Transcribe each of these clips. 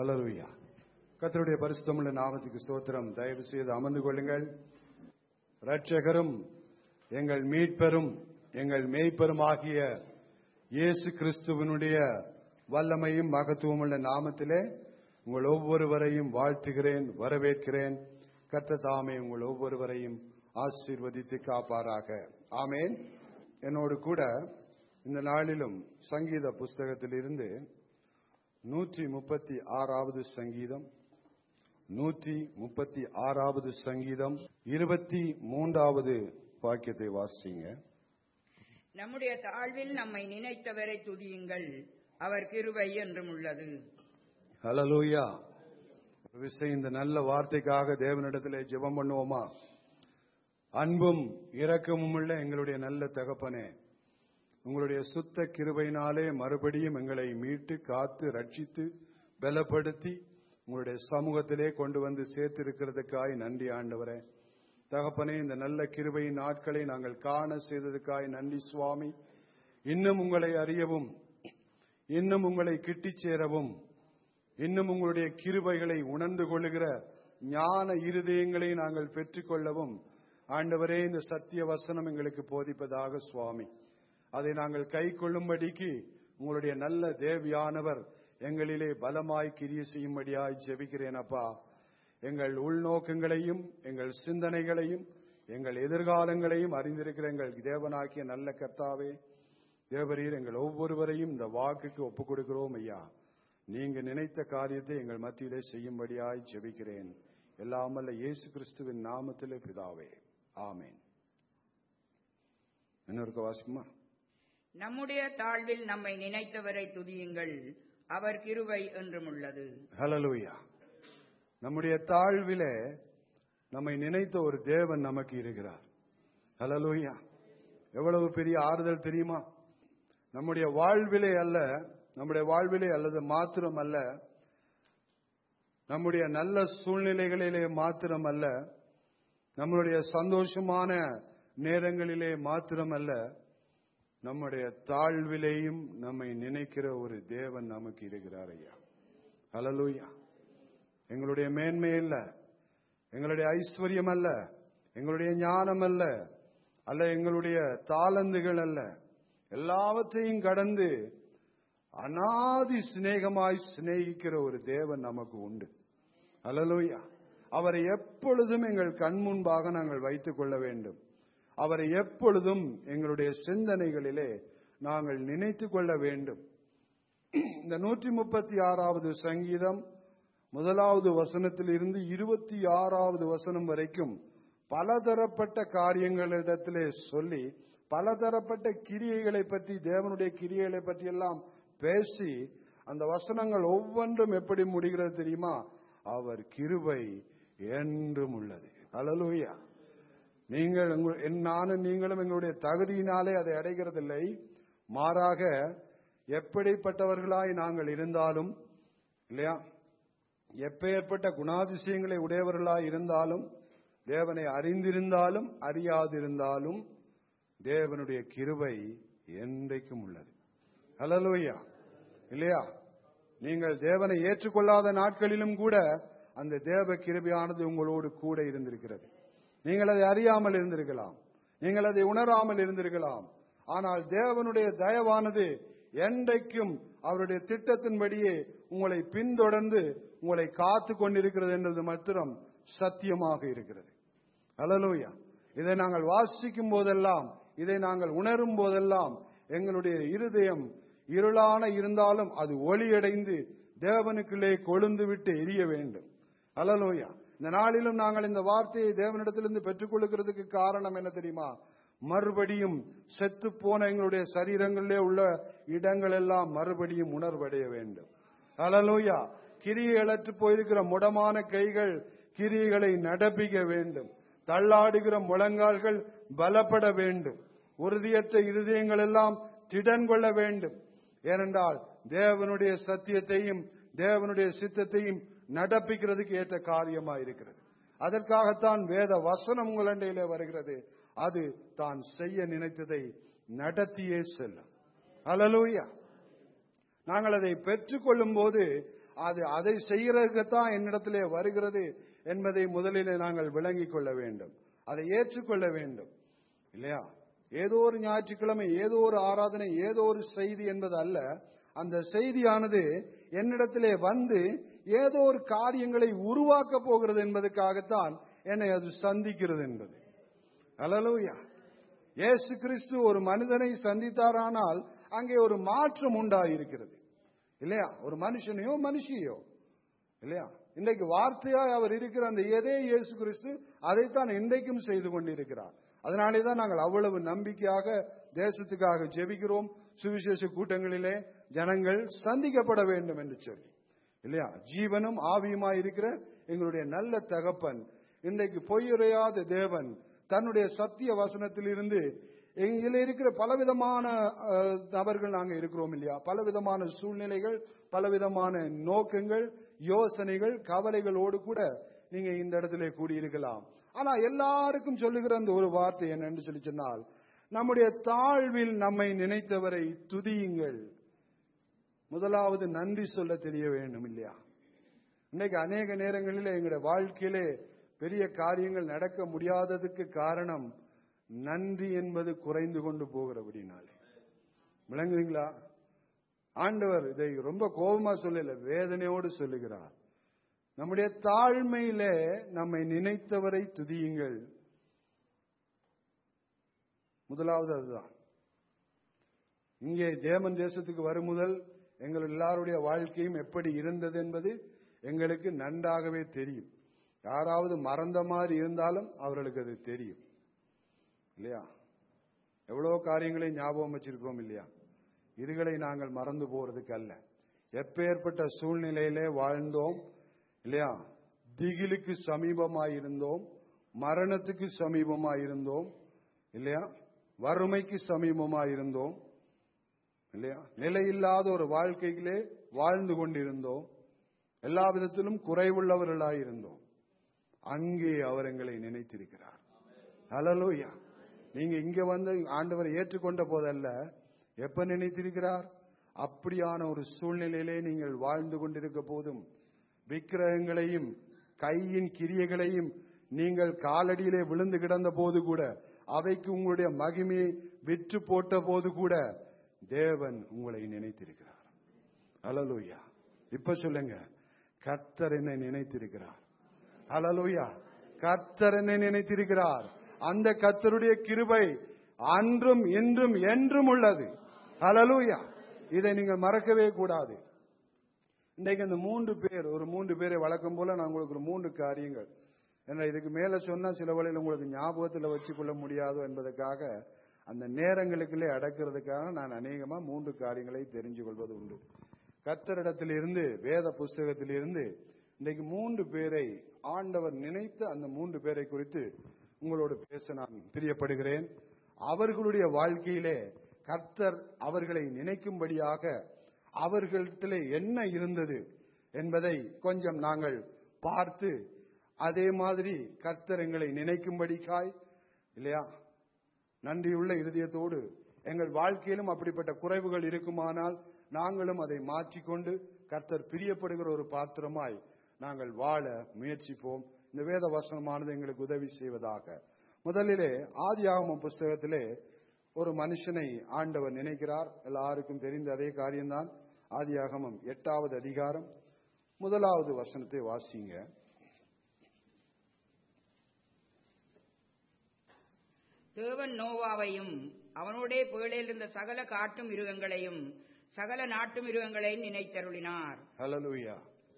ஹலலுயா கர்த்தருடைய பரிசுத்தமுள்ள நாமத்துக்கு ஸ்தோத்திரம் தயவு செய்து அமர்ந்து கொள்ளுங்கள் இரட்சகரும் எங்கள் மீட்பெரும் எங்கள் மேய்ப்பெரும் ஆகிய இயேசு கிறிஸ்துவனுடைய வல்லமையும் மகத்துவமுள்ள நாமத்திலே உங்கள் ஒவ்வொருவரையும் வாழ்த்துகிறேன் வரவேற்கிறேன் கர்த்தர் தாமே உங்கள் ஒவ்வொருவரையும் ஆசீர்வதித்து காப்பாராக ஆமேன் என்னோடு கூட இந்த நாளிலும் சங்கீத புஸ்தகத்திலிருந்து நூற்றி முப்பத்தி ஆறாவது சங்கீதம் நூற்றி முப்பத்தி ஆறாவது சங்கீதம் இருபத்தி மூன்றாவது வாக்கியத்தை வாசிங்க நம்முடைய தாழ்வில் நம்மை நினைத்தவரை துதியுங்கள் அவர் கிருபை என்றும் உள்ளது ஹலலூயா ஒரு விஷயம் இந்த நல்ல வார்த்தைக்காக தேவனிடத்திலே ஜெபம் பண்ணுவோமா அன்பும் இரக்கமும் உள்ள எங்களுடைய நல்ல தகப்பனே உங்களுடைய சுத்த கிருபையினாலே மறுபடியும் எங்களை மீட்டு காத்து ரட்சித்து பலப்படுத்தி உங்களுடைய சமூகத்திலே கொண்டு வந்து சேர்த்திருக்கிறதுக்காய் நன்றி ஆண்டவரே தகப்பனே இந்த நல்ல கிருபையின் நாட்களை நாங்கள் காண செய்ததுக்காய் நன்றி சுவாமி இன்னும் உங்களை அறியவும் இன்னும் உங்களை கிட்டிச் சேரவும் இன்னும் உங்களுடைய கிருபைகளை உணர்ந்து கொள்ளுகிற ஞான இருதயங்களை நாங்கள் பெற்றுக்கொள்ளவும் ஆண்டவரே இந்த சத்திய வசனம் எங்களுக்கு போதிப்பதாக சுவாமி அதை நாங்கள் கை கொள்ளும்படிக்கு உங்களுடைய நல்ல தேவியானவர் எங்களிலே பலமாய் கிரிய செய்யும்படியாய் ஜெபிக்கிறேன் அப்பா எங்கள் உள்நோக்கங்களையும் எங்கள் சிந்தனைகளையும் எங்கள் எதிர்காலங்களையும் அறிந்திருக்கிற எங்கள் தேவனாக்கிய நல்ல கர்த்தாவே தேவரீர் எங்கள் ஒவ்வொருவரையும் இந்த வாக்குக்கு ஒப்புக் கொடுக்கிறோம் ஐயா நீங்க நினைத்த காரியத்தை எங்கள் மத்தியிலே செய்யும்படியாய் ஜெபிக்கிறேன் எல்லாமல்ல இயேசு கிறிஸ்துவின் நாமத்திலே பிதாவே ஆமேன் இன்னொருக்க வாசிக்குமா நம்முடைய தாழ்வில் நம்மை நினைத்தவரை துதியுங்கள் அவர் கிருபை என்றும் உள்ளது ஹலலூயா நம்முடைய தாழ்விலே நம்மை நினைத்த ஒரு தேவன் நமக்கு இருக்கிறார் ஹலலூயா எவ்வளவு பெரிய ஆறுதல் தெரியுமா நம்முடைய வாழ்விலே அல்ல நம்முடைய வாழ்விலே அல்லது மாத்திரம் அல்ல நம்முடைய நல்ல சூழ்நிலைகளிலே மாத்திரம் அல்ல நம்முடைய சந்தோஷமான நேரங்களிலே மாத்திரம் அல்ல நம்முடைய தாழ்விலேயும் நம்மை நினைக்கிற ஒரு தேவன் நமக்கு இருக்கிறார் ஐயா ஹலலூயா எங்களுடைய மேன்மை இல்ல எங்களுடைய ஐஸ்வர்யம் அல்ல எங்களுடைய ஞானம் அல்ல அல்ல எங்களுடைய தாளந்துகள் அல்ல எல்லாவற்றையும் கடந்து அனாதி சிநேகமாய் சிநேகிக்கிற ஒரு தேவன் நமக்கு உண்டு அலலோயா அவரை எப்பொழுதும் எங்கள் கண் முன்பாக நாங்கள் வைத்துக் கொள்ள வேண்டும் அவரை எப்பொழுதும் எங்களுடைய சிந்தனைகளிலே நாங்கள் நினைத்துக் கொள்ள வேண்டும் இந்த நூற்றி முப்பத்தி ஆறாவது சங்கீதம் முதலாவது வசனத்தில் இருந்து இருபத்தி ஆறாவது வசனம் வரைக்கும் பலதரப்பட்ட காரியங்களிடத்திலே சொல்லி பலதரப்பட்ட கிரியைகளை பற்றி தேவனுடைய கிரியைகளை பற்றி எல்லாம் பேசி அந்த வசனங்கள் ஒவ்வொன்றும் எப்படி முடிகிறது தெரியுமா அவர் கிருபை என்றும் உள்ளது அலலூயா நீங்கள் நானும் நீங்களும் எங்களுடைய தகுதியினாலே அதை அடைகிறதில்லை மாறாக எப்படிப்பட்டவர்களாய் நாங்கள் இருந்தாலும் இல்லையா எப்பேற்பட்ட குணாதிசயங்களை உடையவர்களாய் இருந்தாலும் தேவனை அறிந்திருந்தாலும் அறியாதிருந்தாலும் தேவனுடைய கிருபை என்றைக்கும் உள்ளது ஹலலோயா இல்லையா நீங்கள் தேவனை ஏற்றுக்கொள்ளாத நாட்களிலும் கூட அந்த தேவ கிருபையானது உங்களோடு கூட இருந்திருக்கிறது நீங்கள் அதை அறியாமல் இருந்திருக்கலாம் நீங்கள் அதை உணராமல் இருந்திருக்கலாம் ஆனால் தேவனுடைய தயவானது என்றைக்கும் அவருடைய திட்டத்தின்படியே உங்களை பின்தொடர்ந்து உங்களை காத்து கொண்டிருக்கிறது என்றது மாத்திரம் சத்தியமாக இருக்கிறது அலலூயா இதை நாங்கள் வாசிக்கும் போதெல்லாம் இதை நாங்கள் உணரும் போதெல்லாம் எங்களுடைய இருதயம் இருளான இருந்தாலும் அது ஒளியடைந்து தேவனுக்குள்ளே கொழுந்து விட்டு எரிய வேண்டும் அலலோயா இந்த நாளிலும் நாங்கள் இந்த வார்த்தையை தேவனிடத்திலிருந்து பெற்றுக்கொள்ளுகிறதுக்கு காரணம் என்ன தெரியுமா மறுபடியும் செத்து போன எங்களுடைய சரீரங்களிலே உள்ள இடங்கள் எல்லாம் மறுபடியும் உணர்வடைய வேண்டும் அலலோயா கிரியை இழற்று போயிருக்கிற முடமான கைகள் கிரியைகளை நடப்பிக்க வேண்டும் தள்ளாடுகிற முழங்கால்கள் பலப்பட வேண்டும் உறுதியற்ற இருதயங்கள் எல்லாம் திடன் கொள்ள வேண்டும் ஏனென்றால் தேவனுடைய சத்தியத்தையும் தேவனுடைய சித்தத்தையும் நடப்பிக்கிறதுக்கு ஏற்ற காரியமா இருக்கிறது அதற்காகத்தான் வேத வசனம் உங்களண்டையிலே வருகிறது அது தான் செய்ய நினைத்ததை நடத்தியே செல்லும் அலலூயா நாங்கள் அதை பெற்றுக்கொள்ளும் போது அது அதை செய்கிறதுக்குத்தான் என்னிடத்திலே வருகிறது என்பதை முதலிலே நாங்கள் விளங்கிக் கொள்ள வேண்டும் அதை ஏற்றுக்கொள்ள வேண்டும் இல்லையா ஏதோ ஒரு ஞாயிற்றுக்கிழமை ஏதோ ஒரு ஆராதனை ஏதோ ஒரு செய்தி என்பது அல்ல அந்த செய்தியானது என்னிடத்திலே வந்து ஏதோ ஒரு காரியங்களை உருவாக்க போகிறது என்பதற்காகத்தான் என்னை அது சந்திக்கிறது என்பது அல்லலூயா இயேசு கிறிஸ்து ஒரு மனிதனை சந்தித்தாரானால் அங்கே ஒரு மாற்றம் உண்டாயிருக்கிறது இல்லையா ஒரு மனுஷனையோ மனுஷியோ இல்லையா இன்றைக்கு வார்த்தையாய் அவர் இருக்கிற அந்த எதே இயேசு கிறிஸ்து அதைத்தான் இன்றைக்கும் செய்து கொண்டிருக்கிறார் அதனாலே தான் நாங்கள் அவ்வளவு நம்பிக்கையாக தேசத்துக்காக ஜெபிக்கிறோம் சுவிசேஷ கூட்டங்களிலே ஜனங்கள் சந்திக்கப்பட வேண்டும் என்று சொல்லி இல்லையா ஜீவனும் ஆவியுமாய் இருக்கிற எங்களுடைய நல்ல தகப்பன் இன்றைக்கு பொய்யுரையாத தேவன் தன்னுடைய சத்திய வசனத்திலிருந்து எங்கில இருக்கிற பலவிதமான அஹ், நபர்கள் நாங்க இருக்கிறோம் இல்லையா பலவிதமான சூழ்நிலைகள் பலவிதமான நோக்கங்கள் யோசனைகள் கவலைகளோடு கூட நீங்க இந்த இடத்துல கூடியிருக்கலாம் ஆனா எல்லாருக்கும் சொல்லுகிற அந்த ஒரு வார்த்தை என்னன்னு சொல்லி சொன்னால் நம்முடைய தாழ்வில் நம்மை நினைத்தவரை துதியுங்கள் முதலாவது நன்றி சொல்ல தெரிய வேண்டும் இல்லையா இன்னைக்கு அநேக நேரங்களில் எங்களுடைய வாழ்க்கையிலே பெரிய காரியங்கள் நடக்க முடியாததுக்கு காரணம் நன்றி என்பது குறைந்து கொண்டு போகிறபடினாலே விளங்குறீங்களா ஆண்டவர் இதை ரொம்ப கோபமா சொல்லல வேதனையோடு சொல்லுகிறார் நம்முடைய தாழ்மையிலே நம்மை நினைத்தவரை துதியுங்கள் முதலாவது அதுதான் இங்கே ஜேமன் தேசத்துக்கு வரும் முதல் எங்கள் எல்லாருடைய வாழ்க்கையும் எப்படி இருந்தது என்பது எங்களுக்கு நன்றாகவே தெரியும் யாராவது மறந்த மாதிரி இருந்தாலும் அவர்களுக்கு அது தெரியும் இல்லையா எவ்வளவு காரியங்களை ஞாபகம் வச்சிருக்கோம் இல்லையா இதுகளை நாங்கள் மறந்து போறதுக்கு அல்ல எப்பேற்பட்ட சூழ்நிலையிலே வாழ்ந்தோம் இல்லையா திகிலுக்கு சமீபமாயிருந்தோம் மரணத்துக்கு சமீபமாயிருந்தோம் இல்லையா வறுமைக்கு சமீபமாயிருந்தோம் இல்லையா நிலையில்லாத ஒரு வாழ்க்கையிலே வாழ்ந்து கொண்டிருந்தோம் எல்லா விதத்திலும் குறைவுள்ளவர்களாயிருந்தோம் அங்கே அவர் எங்களை நினைத்திருக்கிறார் ஹalleluya நீங்க இங்க வந்து ஆண்டவரை ஏற்றுக்கொண்ட போதல்ல எப்ப நினைத்திருக்கிறார் அப்படியான ஒரு சூழ்நிலையிலே நீங்கள் வாழ்ந்து கொண்டிருக்க போதும் விக்கிரகங்களையும் கையின் கிரியைகளையும் நீங்கள் காலடியிலே விழுந்து கிடந்த போது கூட அவைக்கு உங்களுடைய மகிமையை விற்று போட்ட போது கூட தேவன் உங்களை நினைத்திருக்கிறார் ஹalleluya இப்ப சொல்லுங்க கர்த்தர் என்னை நினைத்திருக்கிறார் ஹalleluya கர்த்தர் என்னை நினைத்திருக்கிறார் அந்த கர்த்தருடைய கிருபை அன்றும் இன்றும் என்றும் உள்ளது ஹalleluya இதை நீங்கள் மறக்கவே கூடாது இன்றைக்கு இந்த மூன்று பேர் ஒரு மூன்று பேரை வழக்கம் போல நான் உங்களுக்கு ஒரு மூன்று காரியங்கள் ஏன்னா இதுக்கு மேல சொன்னா சில வழியில் உங்களுக்கு ஞாபகத்தில் வச்சுக்கொள்ள முடியாதோ என்பதற்காக அந்த நேரங்களுக்குள்ளே அடக்கிறதுக்காக நான் அநேகமா மூன்று காரியங்களை தெரிஞ்சு கொள்வது உண்டு கர்த்தரிடத்திலிருந்து வேத புஸ்தகத்திலிருந்து இன்றைக்கு மூன்று பேரை ஆண்டவர் நினைத்த அந்த மூன்று பேரை குறித்து உங்களோடு பேச நான் பிரியப்படுகிறேன் அவர்களுடைய வாழ்க்கையிலே கர்த்தர் அவர்களை நினைக்கும்படியாக அவர்களிடத்திலே என்ன இருந்தது என்பதை கொஞ்சம் நாங்கள் பார்த்து அதே மாதிரி கர்த்தர் எங்களை நினைக்கும்படிக்காய் இல்லையா நன்றியுள்ள இருதயத்தோடு எங்கள் வாழ்க்கையிலும் அப்படிப்பட்ட குறைவுகள் இருக்குமானால் நாங்களும் அதை மாற்றிக்கொண்டு கர்த்தர் பிரியப்படுகிற ஒரு பாத்திரமாய் நாங்கள் வாழ முயற்சிப்போம் இந்த வேத வசனமானது எங்களுக்கு உதவி செய்வதாக முதலிலே ஆதியாகமம் புஸ்தகத்திலே ஒரு மனுஷனை ஆண்டவர் நினைக்கிறார் எல்லாருக்கும் தெரிந்த அதே காரியம்தான் ஆதியாகமம் எட்டாவது அதிகாரம் முதலாவது வசனத்தை வாசிங்க தேவன் நோவாவையும் அவனோடே பேழையில் இருந்த சகல காட்டு மிருகங்களையும் சகல நாட்டு மிருகங்களையும் நினைத்தருளினார் ஹalleluya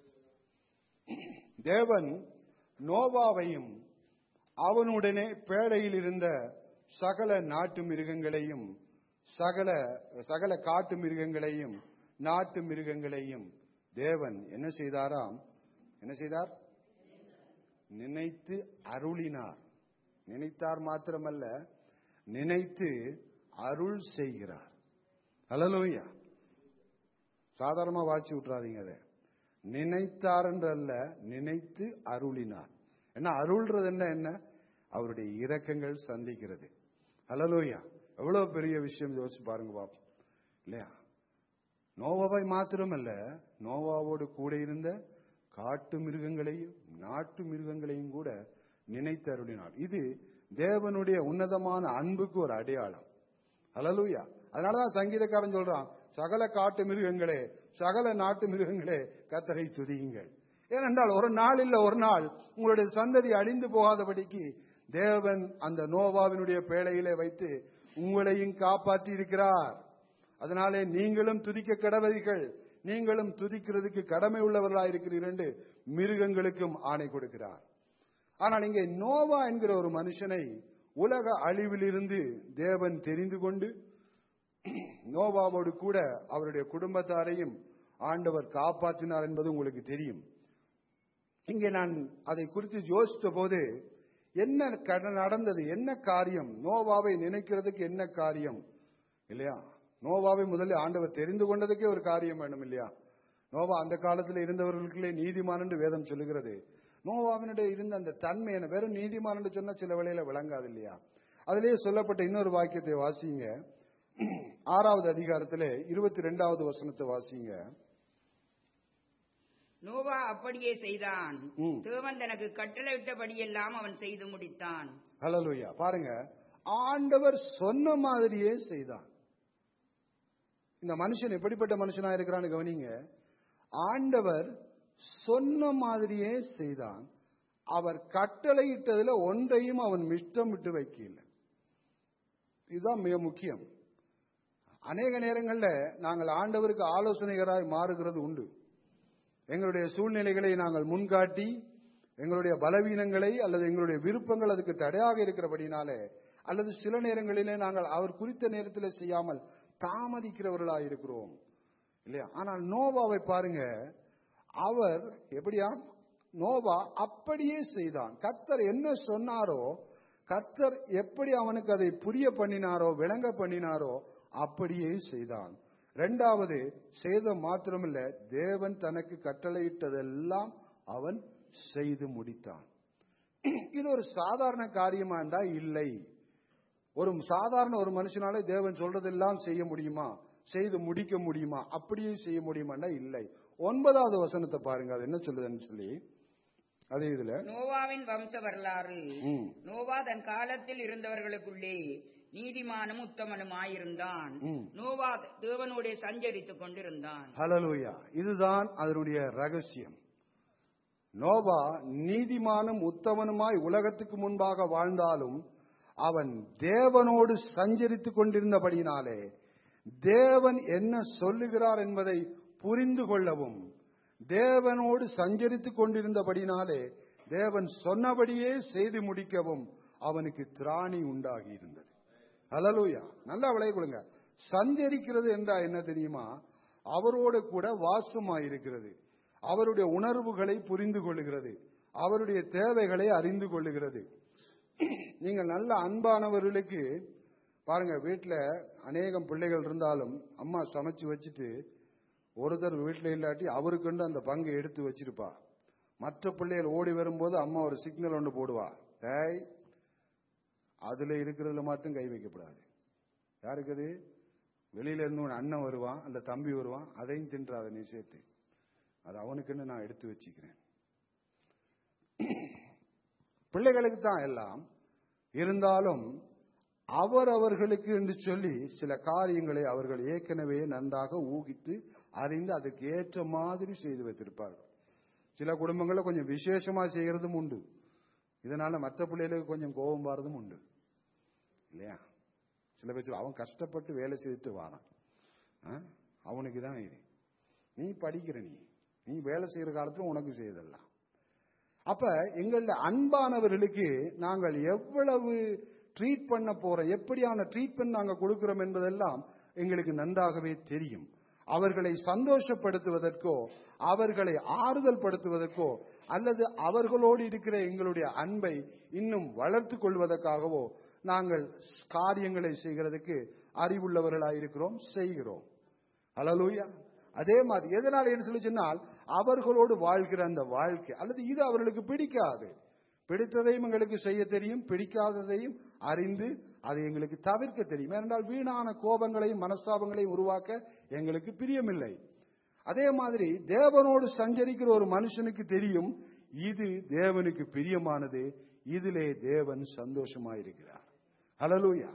தேவன் நோவாவையும் அவனுடனே பேழையில் இருந்த சகல நாட்டு மிருகங்களையும் சகல சகல காட்டு மிருகங்களையும் நாட்டு மிருகங்களையும் தேவன் என்ன செய்தாராம் என்ன செய்தார் நினைத்து அருளினார் நினைத்தார் மாத்திரமல்ல நினைத்து அருள் செய்கிறார் ஹalleluya சாதாரணமா வாட்சி விட்டுறாதீங்க அதை நினைத்தார் என்றல்ல நினைத்து அருளினார் என்ன அருள்றது என்ன என்ன அவருடைய இரக்கங்கள் சந்திக்கிறது ஹalleluya எவ்வளவு பெரிய விஷயம் யோசிச்சு பாருங்க பாப்போம் இல்லையா நோவாவை மாத்திரமல்ல நோவாவோடு கூட இருந்த காட்டு மிருகங்களையும் நாட்டு மிருகங்களையும் கூட நினைத்து அருளினார் இது தேவனுடைய உன்னதமான அன்புக்கு ஒரு அடையாளம் ஹalleluya அதனாலதான் சங்கீதக்காரன் சொல்றான் சகல காட்டு மிருகங்களே சகல நாட்டு மிருகங்களே கத்தரை துதியுங்கள் ஏனென்றால் ஒரு நாள் இல்ல ஒரு நாள் உங்களுடைய சந்ததி அழிந்து போகாதபடிக்கு தேவன் அந்த நோவாவினுடைய பேழையிலே வைத்து உங்களையும் காப்பாற்றி இருக்கிறார் அதனாலே நீங்களும் துதிக்க கடவர்கள் நீங்களும் துதிக்கிறதுக்கு கடமை உள்ளவர்களாக இருக்கிறீர்கள் என்று மிருகங்களுக்கும் ஆணை கொடுக்கிறார் ஆனால் இங்கே நோவா என்கிற ஒரு மனுஷனை உலக அழிவிலிருந்து தேவன் தெரிந்து கொண்டு நோவாவோடு கூட அவருடைய குடும்பத்தாரையும் ஆண்டவர் காப்பாற்றினார் என்பது உங்களுக்கு தெரியும் இங்கே நான் அதை குறித்து யோசித்த போது என்ன கட- நடந்தது என்ன காரியம் நோவாவை நினைக்கிறதுக்கு என்ன காரியம் இல்லையா நோவாவை முதல்ல ஆண்டவர் தெரிந்து கொண்டதுக்கே ஒரு காரியம் வேணும் இல்லையா நோவா அந்த காலத்தில் இருந்தவர்களுக்குள்ளே நீதிமான் என்று வேதம் சொல்லுகிறது நோவாவினுடைய இருந்த அந்த தன்மை என்ன வெறும் நீதிமான் என்று சொன்னா சில வேளையில விளங்காது இல்லையா அதிலேயே சொல்லப்பட்ட இன்னொரு வாக்கியத்தை வாசிங்க ஆறாவது அதிகாரத்திலே இருபத்தி ரெண்டாவது வசனத்தை வாசிங்க நோவா அப்படியே செய்தான் ம். தேவன் தனக்கு கட்டளையிட்டபடியெல்லாம் அவன் செய்து முடித்தான் ஹalleluya பாருங்க ஆண்டவர் சொன்ன மாதிரியே செய்தான் இந்த மனுஷன் எப்படிப்பட்ட மனுஷனா இருக்கிறான்னு கவனிங்க ஆண்டவர் சொன்ன மாதிரியே செய்தான் அவர் கட்டளையிட்டதுல ஒன்றையும் அவன் மிஷ்டம் விட்டு வைக்கல இதுதான் மிக முக்கியம் அநேக நேரங்கள்ல நாங்கள் ஆண்டவருக்கு ஆலோசனைகராய் மாறுகிறது உண்டு எங்களுடைய சூழ்நிலைகளை நாங்கள் முன்காட்டி எங்களுடைய பலவீனங்களை அல்லது எங்களுடைய விருப்பங்கள் அதுக்கு தடையாக இருக்கிறபடினாலே அல்லது சில நேரங்களிலே நாங்கள் அவர் குறித்த நேரத்தில் செய்யாமல் தாமதிக்கிறவர்களாக இருக்கிறோம் இல்லையா ஆனால் நோவாவை பாருங்க அவர் எப்படியா நோவா அப்படியே செய்தான் கர்த்தர் என்ன சொன்னாரோ கர்த்தர் எப்படி அவனுக்கு அதை புரிய பண்ணினாரோ விளங்க பண்ணினாரோ அப்படியே செய்தான் இரண்டாவது செய்த மாத்திரமில்ல தேவன் தனக்கு கட்டளையிட்டதெல்லாம் அவன் செய்து முடித்தான் இது ஒரு சாதாரண காரியமா என்றா இல்லை ஒரு சாதாரண ஒரு மனுஷனாலே தேவன் சொல்றதெல்லாம் செய்ய முடியுமா செய்து முடிக்க முடியுமா அப்படியே செய்ய முடியுமான்னா இல்லை ஒன்பதாவது வசனத்தை பாருங்க அது என்ன சொல்லுதுன்னு சொல்லி அதே இதுல நோவாவின் வம்ச வரலாறு ம். நோவா தன் காலத்தில் இருந்தவர்களுக்குள்ளே நீதிமானும் உத்தமனுமாயிருந்தான் ம். நோவா தேவனோடே சஞ்சரித்துக் கொண்டிருந்தான் ஹalleluya இதுதான் அதனுடைய ரகசியம் நோவா நீதிமானும் உத்தமனுமாய் உலகத்துக்கு முன்பாக வாழ்ந்தாலும் அவன் தேவனோடு சஞ்சரித்துக் கொண்டிருந்தபடியினாலே தேவன் என்ன சொல்லுகிறார் என்பதை புரிந்து கொள்ளவும் தேவனோடு சஞ்சரித்துக் கொண்டிருந்தபடினாலே தேவன் சொன்னபடியே செய்து முடிக்கவும் அவனுக்கு திராணி உண்டாகி இருந்தது ஹalleluya நல்லா விளைய கொடுங்க சஞ்சரிக்கிறது என்றா என்ன தெரியுமா அவரோடு கூட வாசமாயிருக்கிறது அவருடைய உணர்வுகளை புரிந்து கொள்ளுகிறது அவருடைய தேவைகளை அறிந்து கொள்ளுகிறது நீங்கள் நல்ல அன்பானவர்களுக்கு பாருங்க வீட்டில் அநேகம் பிள்ளைகள் இருந்தாலும் அம்மா சமைச்சு வச்சுட்டு ஒருத்தர் வீட்டில் இல்லாட்டி அவருக்குண்டு அந்த பங்கை எடுத்து வச்சிருப்பா மற்ற பிள்ளைகள் ஓடி வரும்போது அம்மா ஒரு சிக்னல் ஒன்று போடுவா டேய் அதுல இருக்கிறதுல மட்டும் கை வைக்கப்படாது யாருக்கு அது வெளியில இருந்து ஒரு அண்ணன் வருவான் அல்ல தம்பி வருவான் அதையும் தின்றாத நீ சேர்த்து அது அவனுக்குன்னு நான் எடுத்து வச்சுக்கிறேன் பிள்ளைகளுக்கு தான் எல்லாம் இருந்தாலும் அவரவர்களுக்கு என்று சொல்லி சில காரியங்களை அவர்கள் ஏற்கனவே நன்றாக ஊகித்து அறிந்து அதுக்கு ஏற்ற மாதிரி செய்து வைத்திருப்பார்கள் சில குடும்பங்களில் கொஞ்சம் விசேஷமா செய்யறதும் உண்டு இதனால மற்ற பிள்ளைகளுக்கு கொஞ்சம் கோபம் வரதும் உண்டு இல்லையா சில பேர் சொல்லுவா, அவன் கஷ்டப்பட்டு வேலை செய்துட்டு வாரான் ஆ? அவனுக்கு தான் இது நீ படிக்கிற நீ நீ வேலை செய்யற காலத்துல உனக்கு செய்தெல்லாம் அப்ப எங்கள அன்பானவர்களுக்கு நாங்கள் எவ்வளவு ட்ரீட் பண்ண போறோம் எப்படியான ட்ரீட்மெண்ட் நாங்கள் கொடுக்கிறோம் என்பதெல்லாம் எங்களுக்கு நன்றாகவே தெரியும் அவர்களை சந்தோஷப்படுத்துவதற்கோ அவர்களை ஆறுதல் படுத்துவதற்கோ அல்லது அவர்களோடு இருக்கிற எங்களுடைய அன்பை இன்னும் வளர்த்து கொள்வதற்காகவோ நாங்கள் காரியங்களை செய்கிறதுக்கு அறிவுள்ளவர்களாயிருக்கிறோம் செய்கிறோம் ஹalleluya அதே மாதிரி எதனால என்ன சொல்லி சொன்னால் அவர்களோடு வாழ்கிற அந்த வாழ்க்கை அல்லது இது அவர்களுக்கு பிடிக்காது பிடித்ததையும் எங்களுக்கு செய்ய தெரியும் பிடிக்காததையும் அறிந்து அதை எங்களுக்கு தவிர்க்க தெரியும் ஏனென்றால் வீணான கோபங்களையும் மனஸ்தாபங்களையும் உருவாக்க எங்களுக்கு பிரியமில்லை அதே மாதிரி தேவனோடு சஞ்சரிக்கிற ஒரு மனுஷனுக்கு தெரியும் இது தேவனுக்கு பிரியமானது இதிலே தேவன் சந்தோஷமாயிருக்கிறார் ஹalleluya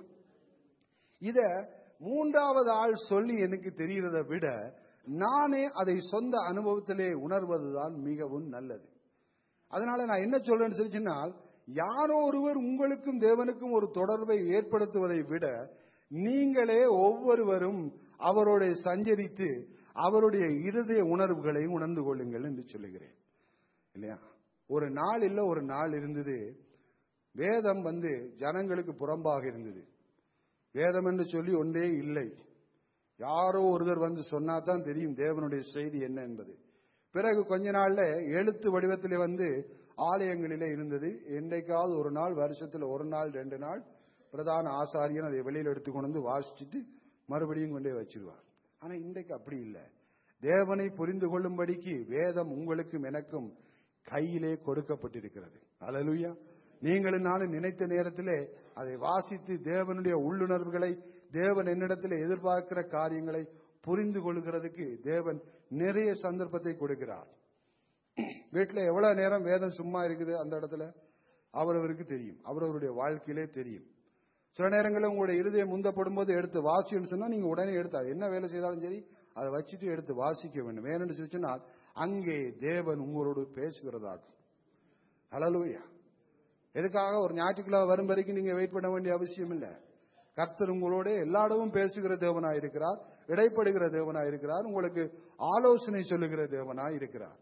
இத மூன்றாவது ஆள் சொல்லி எனக்கு தெரிகிறதை விட நானே அதை சொந்த அனுபவத்திலே உணர்வதுதான் மிகவும் நல்லது அதனால நான் என்ன சொல்றேன்னு சொல்லிச்சுன்னால் யாரோ ஒருவர் உங்களுக்கும் தேவனுக்கும் ஒரு தொடர்பை ஏற்படுத்துவதை விட நீங்களே ஒவ்வொருவரும் அவரோட சஞ்சரித்து அவருடைய இருதய உணர்வுகளை உணர்ந்து கொள்ளுங்கள் என்று சொல்லுகிறேன் இல்லையா ஒரு நாள் இல்ல ஒரு நாள் இருந்தது வேதம் வந்து ஜனங்களுக்கு புறம்பாக இருந்தது வேதம் என்று சொல்லி ஒன்றே இல்லை யாரோ ஒருவர் வந்து சொன்னா தான் தெரியும் தேவனுடைய செய்தி என்ன என்பது பிறகு கொஞ்ச நாள்ல எழுத்து வடிவத்திலே வந்து ஆலயங்களிலே இருந்தது என்றைக்காவது ஒரு நாள் வருஷத்துல ஒரு நாள் ரெண்டு நாள் பிரதான ஆசாரியன் அதை வெளியில எடுத்து கொண்டு வந்து வாசிச்சுட்டு மறுபடியும் கொண்டே வச்சிருவார் ஆனா இன்றைக்கு அப்படி இல்லை தேவனை புரிந்து கொள்ளும்படிக்கு வேதம் உங்களுக்கும் எனக்கும் கையிலே கொடுக்கப்பட்டிருக்கிறது அல்லேலூயா நீங்களும் நானும் நினைத்த நேரத்திலே அதை வாசித்து தேவனுடைய உள்ளுணர்வுகளை தேவன் என்னிடத்தில் எதிர்பார்க்கிற காரியங்களை புரிந்து கொள்கிறதுக்கு தேவன் நிறைய சந்தர்ப்பத்தை கொடுக்கிறார் வீட்டுல எவ்வளவு நேரம் வேதம் சும்மா இருக்குது அந்த இடத்துல அவரவருக்கு தெரியும் அவரவருடைய வாழ்க்கையிலே தெரியும் சில நேரங்களில் உங்களுடைய இருதயம் முந்தப்படும் போது எடுத்து வாசின்னு சொன்னா நீங்க உடனே எடுத்து அது என்ன வேலை செய்தாலும் சரி அதை வச்சுட்டு எடுத்து வாசிக்க வேண்டும் வேணும்னு சொல்லி சொன்னால் அங்கே தேவன் உங்களோடு பேசுகிறதாகும் ஹalleluya எதுக்காக ஒரு ஞாயிற்றுக்கிழமை வரும் வரைக்கும் நீங்க வெயிட் பண்ண வேண்டிய அவசியம் இல்லை கர்த்தர் உங்களோட எல்லாடவும் பேசுகிற தேவனாய் இருக்கிறார் இடைப்படுகிற தேவனாய் இருக்கிறார் உங்களுக்கு ஆலோசனை சொல்லுகிற தேவனாய் இருக்கிறார்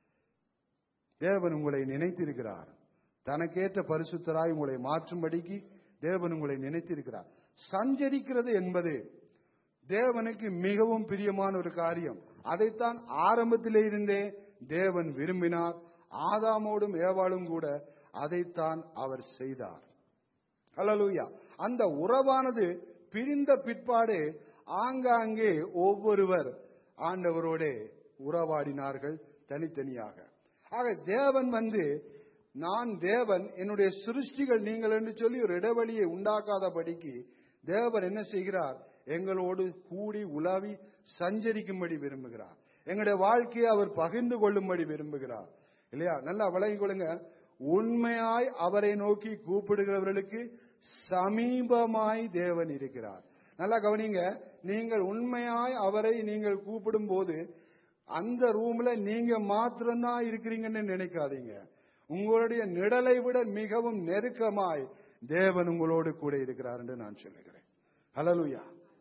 தேவன் உங்களை நினைத்திருக்கிறார் தனக்கேற்ற பரிசுத்தராய் உங்களை மாற்றும்படிக்கு தேவன் உங்களை நினைத்திருக்கிறார் சஞ்சரிக்கிறது என்பது தேவனுக்கு மிகவும் பிரியமான ஒரு காரியம் அதைத்தான் ஆரம்பத்திலே இருந்தே தேவன் விரும்பினார் ஆதாமோடும் ஏவாளும் கூட அதைத்தான் அவர் செய்தார் ஹalleluya அந்த உறவானது பிரிந்த பிற்பாடு ஆங்காங்கே ஒவ்வொருவர் ஆண்டவரோடே உறவாடினார்கள் தனித்தனியாக ஆக தேவன் வந்து நான் தேவன் என்னுடைய சிருஷ்டிகள் நீங்கள் என்று சொல்லி ஒரு இடைவெளியை உண்டாக்காதபடிக்கு தேவன் என்ன செய்கிறார் எங்களோடு கூடி உலாவி சஞ்சரிக்கும்படி விரும்புகிறார் எங்களுடைய வாழ்க்கையை அவர் பகிர்ந்து கொள்ளும்படி விரும்புகிறார் இல்லையா நல்லா விளங்கிக் கொள்ளுங்க உண்மையாய் அவரை நோக்கி கூப்பிடுகிறவர்களுக்கு சமீபமாய் தேவன் இருக்கிறார் நல்லா கவனிங்க நீங்கள் உண்மையாய் அவரை நீங்கள் கூப்பிடும் போது அந்த ரூம்ல நீங்க மாத்திரம்தான் இருக்கிறீங்கன்னு நினைக்காதீங்க உங்களுடைய நிழலை விட மிகவும் நெருக்கமாய் தேவன் உங்களோடு கூட இருக்கிறார் என்று நான் சொல்லுகிறேன் ஹalleluya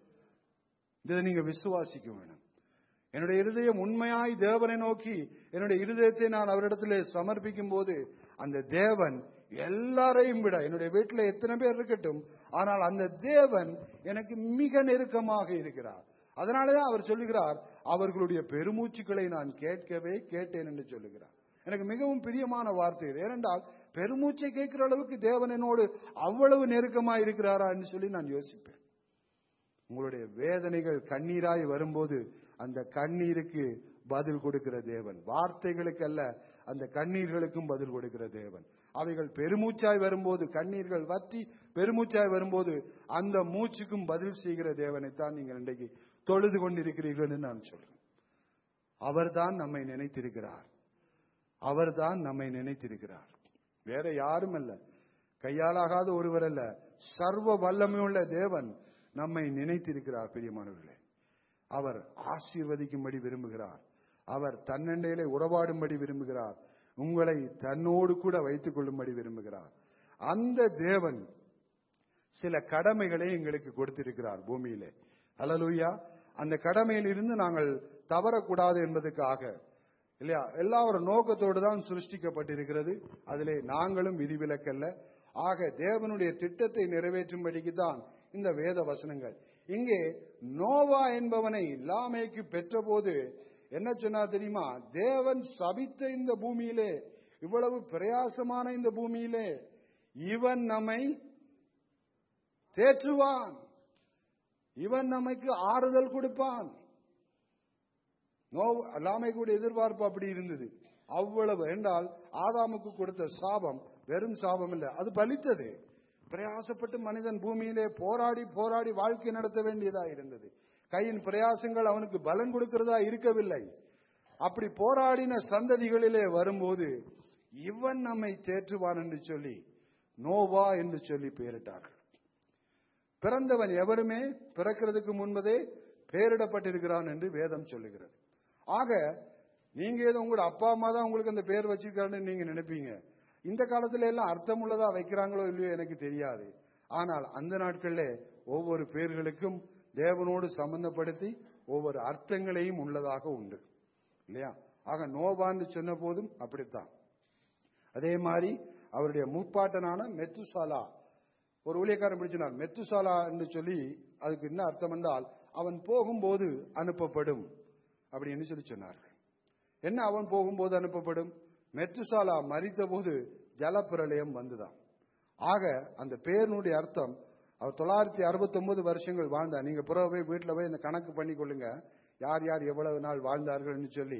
இதை நீங்க விசுவாசிக்க வேணும் என்னுடைய இருதயம் உண்மையாய் தேவனை நோக்கி என்னுடைய இருதயத்தை நான் அவரிடத்திலே சமர்ப்பிக்கும் போது அந்த தேவன் எல்லாரையும் விட என்னுடைய வீட்டில் எத்தனை பேர் இருக்கட்டும் ஆனால் அந்த தேவன் எனக்கு மிக நெருக்கமாக இருக்கிறார் அதனாலதான் அவர் சொல்லுகிறார் அவர்களுடைய பெருமூச்சுக்களை நான் கேட்கவே கேட்டேன் என்று சொல்லுகிறார் எனக்கு மிகவும் பிரியமான வார்த்தை இது ஏனென்றால் பெருமூச்சை கேட்கிற அளவுக்கு தேவன் என்னோடு அவ்வளவு நெருக்கமாக இருக்கிறாரா என்று சொல்லி நான் யோசிப்பேன் உங்களுடைய வேதனைகள் கண்ணீராய் வரும்போது அந்த கண்ணீருக்கு பதில் கொடுக்கிற தேவன் வார்த்தைகளுக்கு அல்ல அந்த கண்ணீர்களுக்கும் பதில் கொடுக்கிற தேவன் அவைகள் பெருமூச்சாய் வரும்போது கண்ணீர்கள் வற்றி பெருமூச்சாய் வரும்போது அந்த மூச்சுக்கும் பதில் செய்கிற தேவனைத்தான் நீங்கள் இன்றைக்கு தொழுது கொண்டிருக்கிறீர்கள் என்று நான் சொல்றேன் அவர்தான் நம்மை நினைத்திருக்கிறார் அவர்தான் நம்மை நினைத்திருக்கிறார் வேற யாரும் அல்ல கையாலாகாத ஒருவர் அல்ல சர்வ வல்லமையுள்ள தேவன் நம்மை நினைத்திருக்கிறார் பிரியமானவர்களே அவர் ஆசீர்வதிக்கும்படி விரும்புகிறார் அவர் தன்னண்டையிலே உறவாடும்படி விரும்புகிறார் உங்களை தன்னோடு கூட வைத்துக் கொள்ளும்படி விரும்புகிறார் அந்த தேவன் சில கடமைகளை எங்களுக்கு கொடுத்திருக்கிறார் பூமியிலே அலலுயா அந்த கடமையில் இருந்து நாங்கள் தவறக்கூடாது என்பதற்காக இல்லையா எல்லா ஒரு நோக்கத்தோடு தான் சிருஷ்டிக்கப்பட்டிருக்கிறது அதிலே நாங்களும் விதிவிலக்கல்ல ஆக தேவனுடைய திட்டத்தை நிறைவேற்றும்படிக்கு தான் இந்த வேத வசனங்கள் இங்கே நோவா என்பவனை லாமேக்கு பெற்றபோது என்ன சொன்னா தெரியுமா தேவன் சபித்த இந்த பூமியிலே இவ்வளவு பிரயாசமான இந்த பூமியிலே இவன் நம்மை தேற்றுவான் இவன் நமக்கு ஆறுதல் கொடுப்பான் நோ லாமைக்குடைய எதிர்பார்ப்பு அப்படி இருந்தது அவ்வளவு என்றால் ஆதாமுக்கு கொடுத்த சாபம் வெறும் சாபம் இல்ல அது பலித்தது பிரயாசப்பட்டு மனிதன் பூமியிலே போராடி போராடி வாழ்க்கை நடத்த வேண்டியதா இருந்தது கையின் பிரயாசங்கள் அவனுக்கு பலன் கொடுக்கிறதா இருக்கவில்லை அப்படி போராடின சந்ததிகளிலே வரும்போது இவன் நம்மை தேற்றுவான் என்று சொல்லி நோவா என்று சொல்லி பெயரிட்டார்கள் பிறந்தவன் எவருமே பிறக்கிறதுக்கு முன்பதே பெயரிடப்பட்டிருக்கிறான் என்று வேதம் சொல்லுகிறது ஆக நீங்க ஏதோ உங்களோட அப்பா அம்மா தான் உங்களுக்கு அந்த பேர் வச்சிருக்காருன்னு நீங்க நினைப்பீங்க இந்த காலத்துல எல்லாம் அர்த்தம் உள்ளதா வைக்கிறாங்களோ இல்லையோ எனக்கு தெரியாது ஆனால் அந்த நாட்கள்ல ஒவ்வொரு பேர்களுக்கும் தேவனோடு சம்பந்தப்படுத்தி ஒவ்வொரு அர்த்தங்களையும் உள்ளதாக உண்டு இல்லையா ஆக நோவான்னு சொன்ன போதும் அப்படித்தான் அதே மாதிரி அவருடைய முப்பாட்டனான மெத்துசாலா ஒரு ஊழியக்காரன் பிடிச்சினார் மெத்துசாலா என்று சொல்லி அதுக்கு என்ன அர்த்தம் என்றால் அவன் போகும்போது அனுப்பப்படும் அப்படின்னு சொல்லி சொன்னார்கள் என்ன அவன் போகும்போது அனுப்பப்படும் மெத்துசாலா மறித்த போது ஜலப்பிரளயம் வந்துதான் ஆக அந்த பேருனுடைய அர்த்தம் அவர் தொள்ளாயிரத்தி அறுபத்தி ஒன்பது வருஷங்கள் வாழ்ந்தார் நீங்க பிறகு போய் வீட்டில் போய் இந்த கணக்கு பண்ணி கொள்ளுங்க யார் யார் எவ்வளவு நாள் வாழ்ந்தார்கள்னு சொல்லி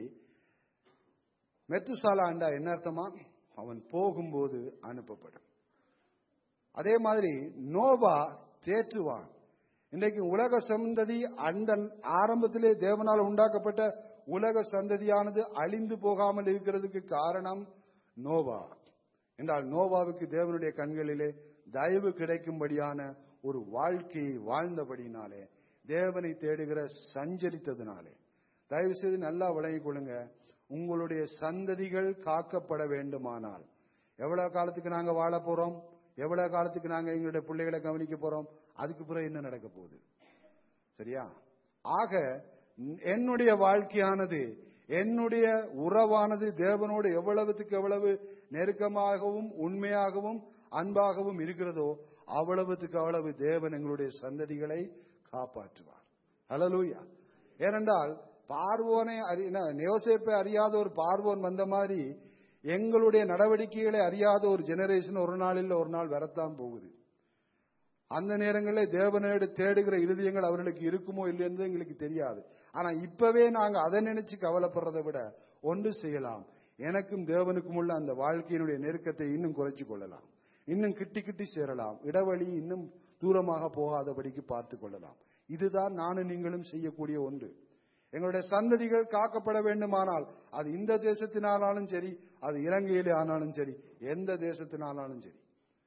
மெத்துசாலாண்டா என்ன அர்த்தமா அவன் போகும்போது அனுப்பப்படும் அதே மாதிரி நோவா தேற்றுவான் இன்றைக்கு உலக சந்ததி அந்த ஆரம்பத்திலே தேவனால் உண்டாக்கப்பட்ட உலக சந்ததியானது அழிந்து போகாமல் இருக்கிறதுக்கு காரணம் நோவா என்றால் நோவாவுக்கு தேவனுடைய கண்களிலே தயவு கிடைக்கும்படியான ஒரு வாழ்க்கையை வாழ்ந்தபடினாலே தேவனை தேடுகிற சஞ்சரித்ததினாலே தயவு செய்து நல்லா விளங்கிக் கொள்ளுங்க உங்களுடைய சந்ததிகள் காக்கப்பட வேண்டுமானால் எவ்வளவு காலத்துக்கு நாங்க வாழ போறோம் எவ்வளவு காலத்துக்கு நாங்க எங்களுடைய பிள்ளைகளை கவனிக்க போறோம் அதுக்கு பிறகு என்ன நடக்க போகுது சரியா ஆக என்னுடைய வாழ்க்கையானது என்னுடைய உறவானது தேவனோடு எவ்வளவுக்கு எவ்வளவு நெருக்கமாகவும் உண்மையாகவும் அன்பாகவும் இருக்கிறதோ அவ்வளவுக்கு அவ்வளவு தேவன் எங்களுடைய சந்ததிகளை காப்பாற்றுவார் ஹalleluya ஏனென்றால் பார்வோனை அறி யோசேப்பை அறியாத ஒரு பார்வோன் வந்த மாதிரி எங்களுடைய நடவடிக்கைகளை அறியாத ஒரு ஜெனரேஷன் ஒரு நாளில் ஒரு நாள் வரத்தான் போகுது அந்த நேரங்களில் தேவனோடு தேடுகிற இருதயங்கள் அவர்களுக்கு இருக்குமோ இல்லைன்னு எங்களுக்கு தெரியாது ஆனா இப்பவே நாங்க அதை நினைச்சு கவலைப்படுறதை விட ஒன்று செய்யலாம் எனக்கும் தேவனுக்கும் உள்ள அந்த வாழ்க்கையினுடைய நெருக்கத்தை இன்னும் குறைச்சு கொள்ளலாம் இன்னும் கிட்டி கிட்டி சேரலாம் இடைவெளி இன்னும் தூரமாக போகாதபடிக்கு பார்த்து கொள்ளலாம் இதுதான் நானும் நீங்களும் செய்யக்கூடிய ஒன்று எங்களுடைய சந்ததிகள் காக்கப்பட வேண்டுமானால் அது இந்த தேசத்தினாலும் சரி அது இலங்கையிலே ஆனாலும் சரி எந்த தேசத்தினாலும் சரி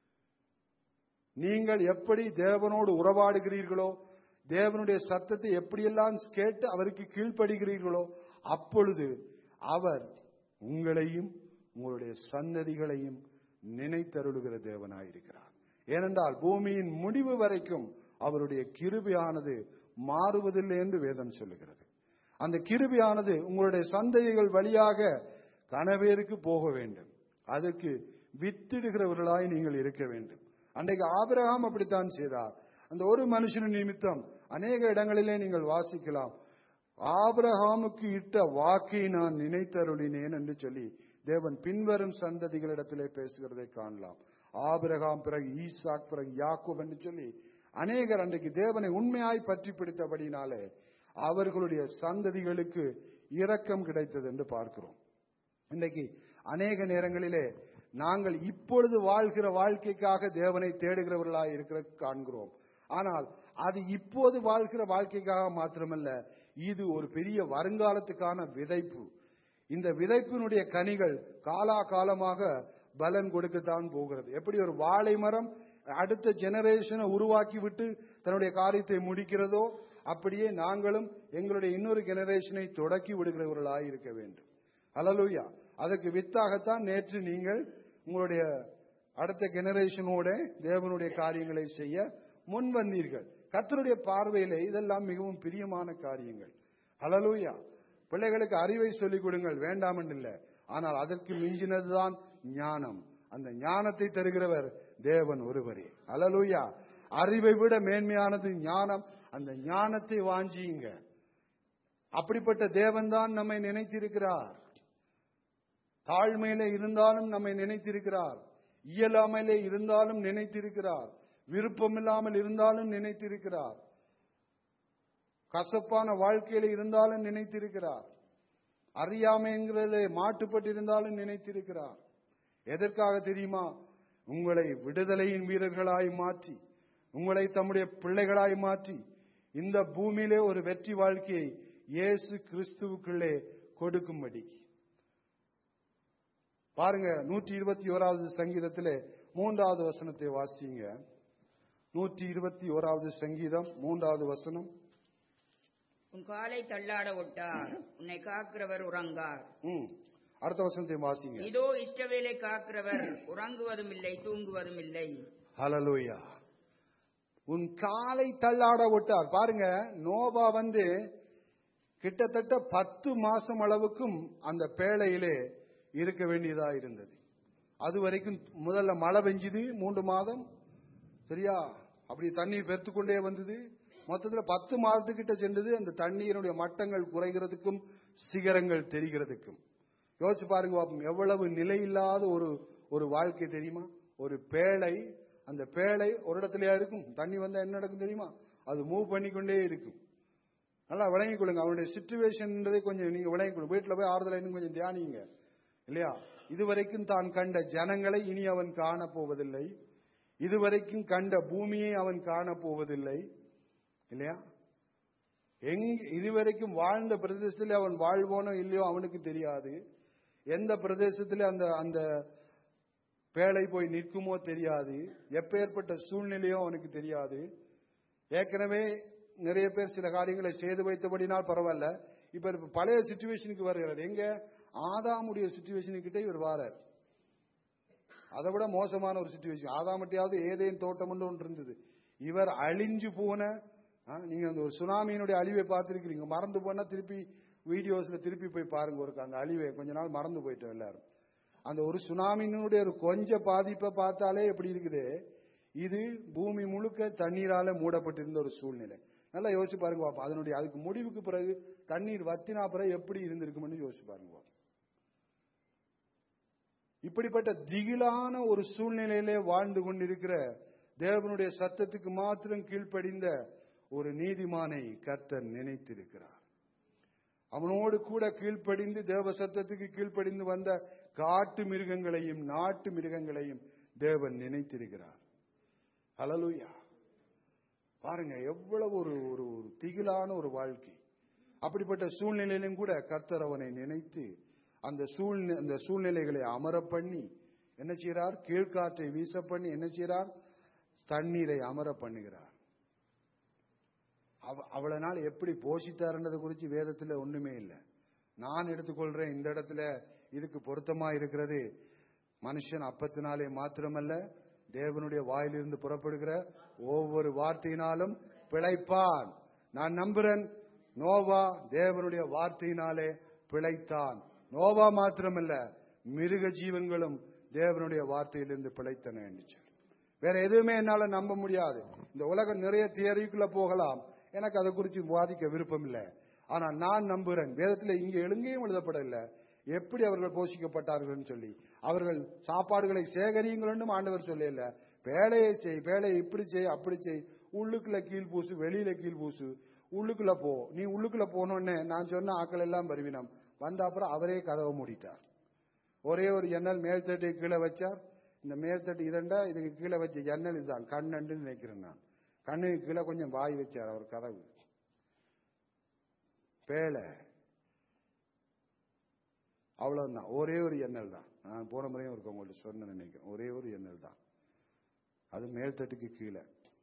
நீங்கள் எப்படி தேவனோடு உறவாடுகிறீர்களோ தேவனுடைய சத்தத்தை எப்படியெல்லாம் கேட்டு அவருக்கு கீழ்ப்படுகிறீர்களோ அப்பொழுது அவர் உங்களையும் உங்களுடைய சந்ததிகளையும் நினைத்தருளுகிற தேவனாயிருக்கிறார் ஏனென்றால் பூமியின் முடிவு வரைக்கும் அவருடைய கிருபையானது மாறுவதில்லை என்று வேதம் சொல்லுகிறது அந்த கிருபையானது உங்களுடைய சந்ததிகள் வழியாக கனவேருக்கு போக வேண்டும் அதற்கு வித்திடுகிறவர்களாய் நீங்கள் இருக்க வேண்டும் அன்றைக்கு ஆபிரகாம் அப்படித்தான் செய்தார் அந்த ஒரு மனுஷனின் நிமித்தம் அநேக இடங்களிலே நீங்கள் வாசிக்கலாம் ஆபிரகாமுக்கு இட்ட வாக்கை நான் நினைத்தருளினேன் என்று சொல்லி தேவன் பின்வரும் சந்ததிகளிடத்திலே பேசுகிறதை காணலாம் ஆபிரகாம் பிறகு ஈசாக் பிறகு யாக்கோப் என்று சொல்லி அநேகர் அன்றைக்கு தேவனை உண்மையாய் பற்றி பிடித்தபடினாலே அவர்களுடைய சந்ததிகளுக்கு இரக்கம் கிடைத்தது என்று பார்க்கிறோம் இன்றைக்கு அநேக நேரங்களிலே நாங்கள் இப்பொழுது வாழ்கிற வாழ்க்கைக்காக தேவனை தேடுகிறவர்களாய் இருக்கிற காண்கிறோம் ஆனால் அது இப்போது வாழ்கிற வாழ்க்கைக்காக மாத்திரமல்ல இது ஒரு பெரிய வருங்காலத்துக்கான விதைப்பு இந்த விதைப்பினுடைய கனிகள் காலா காலமாக பலன் கொடுக்கத்தான் போகிறது எப்படி ஒரு வாழை மரம் அடுத்த ஜெனரேஷனை உருவாக்கி விட்டு தன்னுடைய காரியத்தை முடிக்கிறதோ அப்படியே நாங்களும் எங்களுடைய இன்னொரு ஜெனரேஷனை தொடக்கி விடுகிறவர்களாய் இருக்க வேண்டும் அலலுயா அதற்கு வித்தாகத்தான் நேற்று நீங்கள் உங்களுடைய அடுத்த ஜெனரேஷனோட தேவனுடைய காரியங்களை செய்ய முன் வந்தீர்கள் கத்தருடைய பார்வையில இதெல்லாம் மிகவும் பிரியமான காரியங்கள் அலலூயா பிள்ளைகளுக்கு அறிவை சொல்லிக் கொடுங்கள் வேண்டாம் இல்லை ஆனால் அதற்கு மிஞ்சினதுதான் ஞானம் அந்த ஞானத்தை தருகிறவர் தேவன் ஒருவரே அலலூயா அறிவை விட மேன்மையானது ஞானம் அந்த ஞானத்தை வாஞ்சியுங்க அப்படிப்பட்ட தேவன் தான் நம்மை நினைத்திருக்கிறார் தாழ்மையிலே இருந்தாலும் நம்மை நினைத்திருக்கிறார் இயலாமையிலே இருந்தாலும் நினைத்திருக்கிறார் விருப்பமில்லாமல் இருந்தாலும் நினைத்திருக்கிறார் கசப்பான வாழ்க்கையில இருந்தாலும் நினைத்திருக்கிறார் அறியாமைங்கிறதிலே மாட்டுப்பட்டிருந்தாலும் நினைத்திருக்கிறார் எதற்காக தெரியுமா உங்களை விடுதலையின் வீரர்களாய் மாற்றி உங்களை தம்முடைய பிள்ளைகளாய் மாற்றி இந்த பூமியிலே ஒரு வெற்றி வாழ்க்கையை இயேசு கிறிஸ்துவுக்குள்ளே கொடுக்கும்படி பாருங்க நூற்றி இருபத்தி ஓராவது சங்கீதத்திலே மூன்றாவது வசனத்தை வாசிங்க நூற்றி இருபத்தி ஓராவது சங்கீதம் மூன்றாவது வசனம் உன் காலை தள்ளாட ஒட்டார் உன்னை காக்கிறவர் உறங்கார் ம். அடுத்த வசனத்தை வாசிங்க இதோ இஷ்டவேலை காக்கிறவர் உறங்குவதும் இல்லை தூங்குவதும் இல்லை ஹalleluya உன் காலை தள்ளாட விட்டார் பாருங்க நோபா வந்து கிட்டத்தட்ட பத்து மாசம் அளவுக்கும் அந்த பேழையிலே இருக்க வேண்டியதா இருந்தது அது வரைக்கும் முதல்ல மழை பெஞ்சுது மூன்று மாதம் சரியா அப்படி தண்ணீர் பெருத்துக்கொண்டே வந்தது மொத்தத்துல பத்து மாதத்துக்கிட்ட சென்றது அந்த தண்ணீருடைய மட்டங்கள் குறைகிறதுக்கும் சிகரங்கள் தெரிகிறதுக்கும் யோசிச்சு பாருங்க பாப்போம். எவ்வளவு நிலையில்லாத ஒரு ஒரு வாழ்க்கை தெரியுமா ஒரு பேழை அந்த பேழை ஒரு இடத்துலயா இருக்கும் தண்ணி வந்தா என்ன நடக்கும் தெரியுமா அது மூவ் பண்ணிக்கொண்டே இருக்கும் நல்லா விளங்கிக் கொள்ளுங்க அவனுடைய சுச்சுவேஷன்ன்றதை கொஞ்சம் நீங்க விளங்கிக் கொள்ளுங்க வீட்டுல போய் ஆறுதல இன்னும் கொஞ்சம் தியானிங்க இல்லையா இதுவரைக்கும் தான் கண்ட ஜனங்களை இனி அவன் காண போவதில்லை இதுவரைக்கும் கண்ட பூமியை அவன் காண போவதில்லை இல்லையா எங் இதுவரைக்கும் வாழ்ந்த பிரதேசத்தில் அவன் வாழ்வோனோ இல்லையோ அவனுக்கு தெரியாது எந்த பிரதேசத்தில் அந்த அந்த பேழை போய் நிற்குமோ தெரியாது எப்பேற்பட்ட சூழ்நிலையோ அவனுக்கு தெரியாது ஏற்கனவே நிறைய பேர் சில காரியங்களை செய்து வைத்தபடினால் பரவாயில்ல இப்ப இப்ப பழைய சுச்சுவேஷனுக்கு வருகிறார் எங்க ஆதாமுடைய சுச்சுவேஷனுக்கிட்ட இவர் வாரார் அதை விட மோசமான ஒரு சுச்சுவேஷன் ஆதாமட்டியாவது ஏதேன் தோட்டம் ஒன்று இருந்தது இவர் அழிஞ்சு போன ஆ, நீங்க அந்த ஒரு சுனாமியினுடைய அழிவை பார்த்திருக்கிறீங்க மறந்து போனா திருப்பி வீடியோஸ்ல திருப்பி போய் பாருங்க ஒரு அந்த அழிவை கொஞ்ச நாள் மறந்து போயிட்டோம் எல்லாரும் அந்த ஒரு சுனாமியினுடைய ஒரு கொஞ்ச பாதிப்பை பார்த்தாலே எப்படி இருக்குது இது பூமி முழுக்க தண்ணீரால மூடப்பட்டிருந்த ஒரு சூழ்நிலை நல்லா யோசிச்சு பாருங்க பாப்போம் அதனுடைய அதுக்கு முடிவுக்கு பிறகு தண்ணீர் வத்தினா பிறகு எப்படி இருந்திருக்கும்னு யோசிச்சு பாருங்க பாப்போம். இப்படிப்பட்ட திகிலான ஒரு சூழ்நிலையிலே வாழ்ந்து கொண்டிருக்கிற தேவனுடைய சத்தத்துக்கு மாத்திரம் கீழ்ப்படிந்த ஒரு நீதிமானை கர்த்தர் நினைத்திருக்கிறார் அவனோடு கூட கீழ்ப்படிந்து தேவ சத்தத்துக்கு கீழ்ப்படிந்து வந்த காட்டு மிருகங்களையும் நாட்டு மிருகங்களையும் தேவன் நினைத்திருக்கிறார் ஹalleluya பாருங்க எவ்வளவு ஒரு ஒரு ஒரு திகிலான ஒரு வாழ்க்கை அப்படிப்பட்ட சூழ்நிலையிலும் கூட கர்த்தர் அவனை நினைத்து அந்த சூழ்நிலை அந்த சூழ்நிலைகளை அமர பண்ணி என்ன செய்கிறார் கீழ்காற்றை வீச பண்ணி என்ன செய்கிறார் தண்ணீரை அமர பண்ணுகிறார் அவ- அவ்வளவு நாள் எப்படி போஷித்தாருன்றதை குறித்து வேதத்துல ஒண்ணுமே இல்லை நான் எடுத்துக்கொள்றேன் இந்த இடத்துல இதுக்கு பொருத்தமா இருக்கிறது மனுஷன் அப்பத்தினாலே மாத்திரமல்ல தேவனுடைய வாயிலிருந்து புறப்படுகிற ஒவ்வொரு வார்த்தையினாலும் பிழைப்பான் நான் நம்புறேன் நோவா தேவனுடைய வார்த்தையினாலே பிழைத்தான் நோவா மாத்திரமல்ல மிருக ஜீவன்களும் தேவனுடைய வார்த்தையிலிருந்து பிழைத்தன என்று சொல்லி வேற எதுவுமே என்னால நம்ப முடியாது இந்த உலகம் நிறைய தியரிக்குள்ள போகலாம் எனக்கு அதை குறித்து வாதிக்க விருப்பம் இல்லை ஆனா நான் நம்புறேன் வேதத்துல இங்க எலுங்கையும் எழுதப்படவில்லை எப்படி அவர்கள் போஷிக்கப்பட்டார்கள் சொல்லி அவர்கள் சாப்பாடுகளை சேகரியுங்கள் ஆண்டவர் சொல்லல வேலையை செய் வேலையை இப்படி செய் அப்படி செய் உள்ளுக்குள்ள கீழ் பூசு வெளியில கீழ் பூசு உள்ளுக்குள்ள போ நீ உள்ளுக்குள்ள போனோடனே நான் சொன்ன ஆக்கள் எல்லாம் வருவினம் வந்த அப்புறம் அவரே கதவை மூடிட்டார் ஒரே ஒரு எண்ணல் மேல்தட்டை கீழே வச்சார் இந்த மேல்தட்டு இதண்டா இதுக்கு கீழே வச்ச எண்ணல் இதுதான் கண்ணண்டு நினைக்கிறேன் நான் கண்ணுக்கு கீழே கொஞ்சம் வாய் வச்சார் அவர் கதவு பேழை அவ்வளவுதான் ஒரே ஒரு எண்ணல் தான் நான் போன முறையும் இருக்க உங்கள்ட்ட சொன்ன நினைக்கிறேன் ஒரே ஒரு எண்ணல் தான் அது மேல்தட்டுக்கு கீழே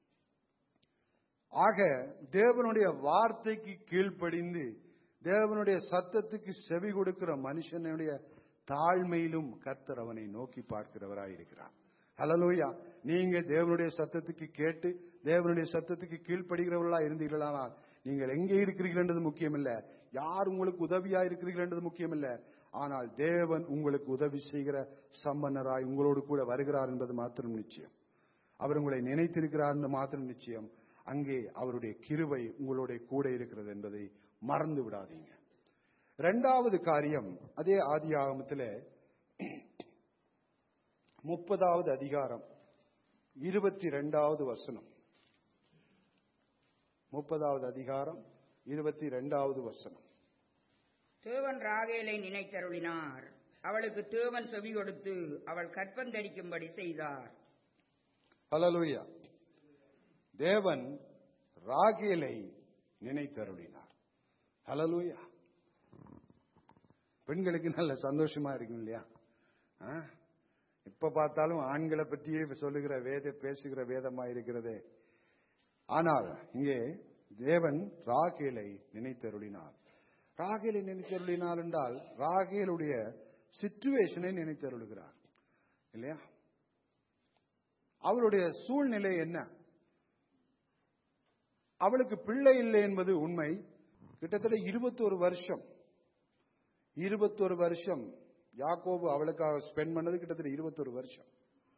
ஆக தேவனுடைய வார்த்தைக்கு கீழ்ப்படிந்து தேவனுடைய சத்தத்துக்கு செவி கொடுக்கிற மனுஷனுடைய தாழ்மையிலும் கர்த்தர் அவனை நோக்கி பார்க்கிறவராயிருக்கிறார் ஹalleluya நீங்க தேவனுடைய சத்தத்துக்கு கேட்டு தேவனுடைய சத்தத்துக்கு கீழ்ப்படுகிறவர்களா இருந்தீர்களானால் நீங்கள் எங்கே இருக்கிறீர்கள் என்றது முக்கியமில்ல யார் உங்களுக்கு உதவியா இருக்கிறீர்கள் என்றது முக்கியமில்ல ஆனால் தேவன் உங்களுக்கு உதவி செய்கிற சம்பன்னராய் உங்களோடு கூட வருகிறார் என்பது மாத்திரம் நிச்சயம் அவர் உங்களை நினைத்திருக்கிறார் என்று மாத்திரம் நிச்சயம் அங்கே அவருடைய கிருபை உங்களுடைய கூட இருக்கிறது என்பதை மறந்து விடாதீங்க இரண்டாவது காரியம் அதே ஆதி ஆகமத்தில் முப்பதாவது அதிகாரம் இருபத்தி ரெண்டாவது வசனம் முப்பதாவது அதிகாரம் இருபத்தி ரெண்டாவது வசனம் தேவன் ராகேலை நினைத்தருளினார் அவளுக்கு தேவன் செவி கொடுத்து அவள் கற்பந்தரிக்கும்படி செய்தார் ஹalleluya தேவன் ராகேலை நினைத்தருளினார் ஹalleluya பெண்களுக்கு நல்ல சந்தோஷமா இருக்கும் இல்லையா ஆ? எப்ப பார்த்தாலும் ஆண்களை பற்றியே சொல்லுகிற வேத பேசுகிற வேதமா இருக்கிறதே ஆனால் இங்கே தேவன் ராகேலை நினைத்தருளினார் ராகேலை நினைத்தருளினார் என்றால் ராகேலுடைய சிச்சுவேஷனை நினைத்தருளுகிறார் இல்லையா அவளுடைய சூழ்நிலை என்ன அவளுக்கு பிள்ளை இல்லை என்பது உண்மை கிட்டத்தட்ட இருபத்தொரு வருஷம் இருபத்தொரு வருஷம் யாக்கோபு அவளுக்காக ஸ்பெண்ட் பண்ணது கிட்டத்தட்ட இருபத்தொரு வருஷம்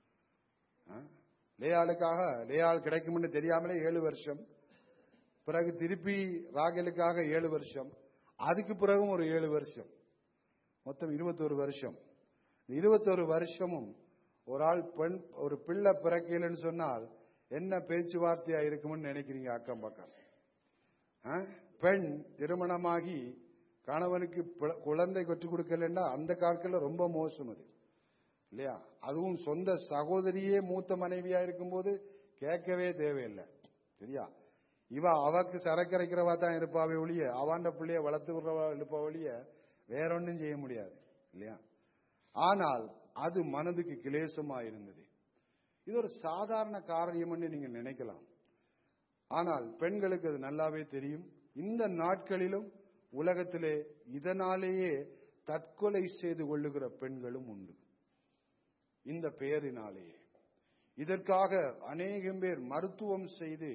ஆ? லேயாளுக்காக லேயாள் கிடைக்கும்னு தெரியாமலே ஏழு வருஷம் பிறகு திருப்பி ராகேலுக்காக ஏழு வருஷம் அதுக்கு பிறகும் ஒரு ஏழு வருஷம் மொத்தம் இருபத்தொரு வருஷம் இருபத்தொரு வருஷமும் ஒரு ஆள் பெண் ஒரு பிள்ளை பிறக்கலன்னு சொன்னால் என்ன பேச்சுவார்த்தையா இருக்கும்னு நினைக்கிறீங்க அக்கம் பக்கம் ஆ? பெண் திருமணமாகி கணவனுக்கு பிள- குழந்தை கற்றுக் கொடுக்கலன்னா அந்த காலத்துல ரொம்ப மோசம் அது இல்லையா அதுவும் சொந்த சகோதரியே மூத்த மனைவியா இருக்கும்போது கேட்கவே தேவையில்லை சரியா இவ அவக்கு சரக்கரைக்கிறவா தான் இருப்பாவே ஒழிய அவாண்ட பிள்ளைய வளர்த்து விடுறவா இருப்பா ஒழிய வேற ஒன்றும் செய்ய முடியாது இல்லையா ஆனால் அது மனதுக்கு கிளேசமா இருந்தது இது ஒரு சாதாரண காரியம்னு நீங்க நினைக்கலாம் ஆனால் பெண்களுக்கு அது நல்லாவே தெரியும் இந்த நாட்களிலும் உலகத்திலே இதனாலேயே தற்கொலை செய்து கொள்ளுகிற பெண்களும் உண்டு இந்த பெயரினாலேயே இதற்காக அநேகம் பேர் மருத்துவம் செய்து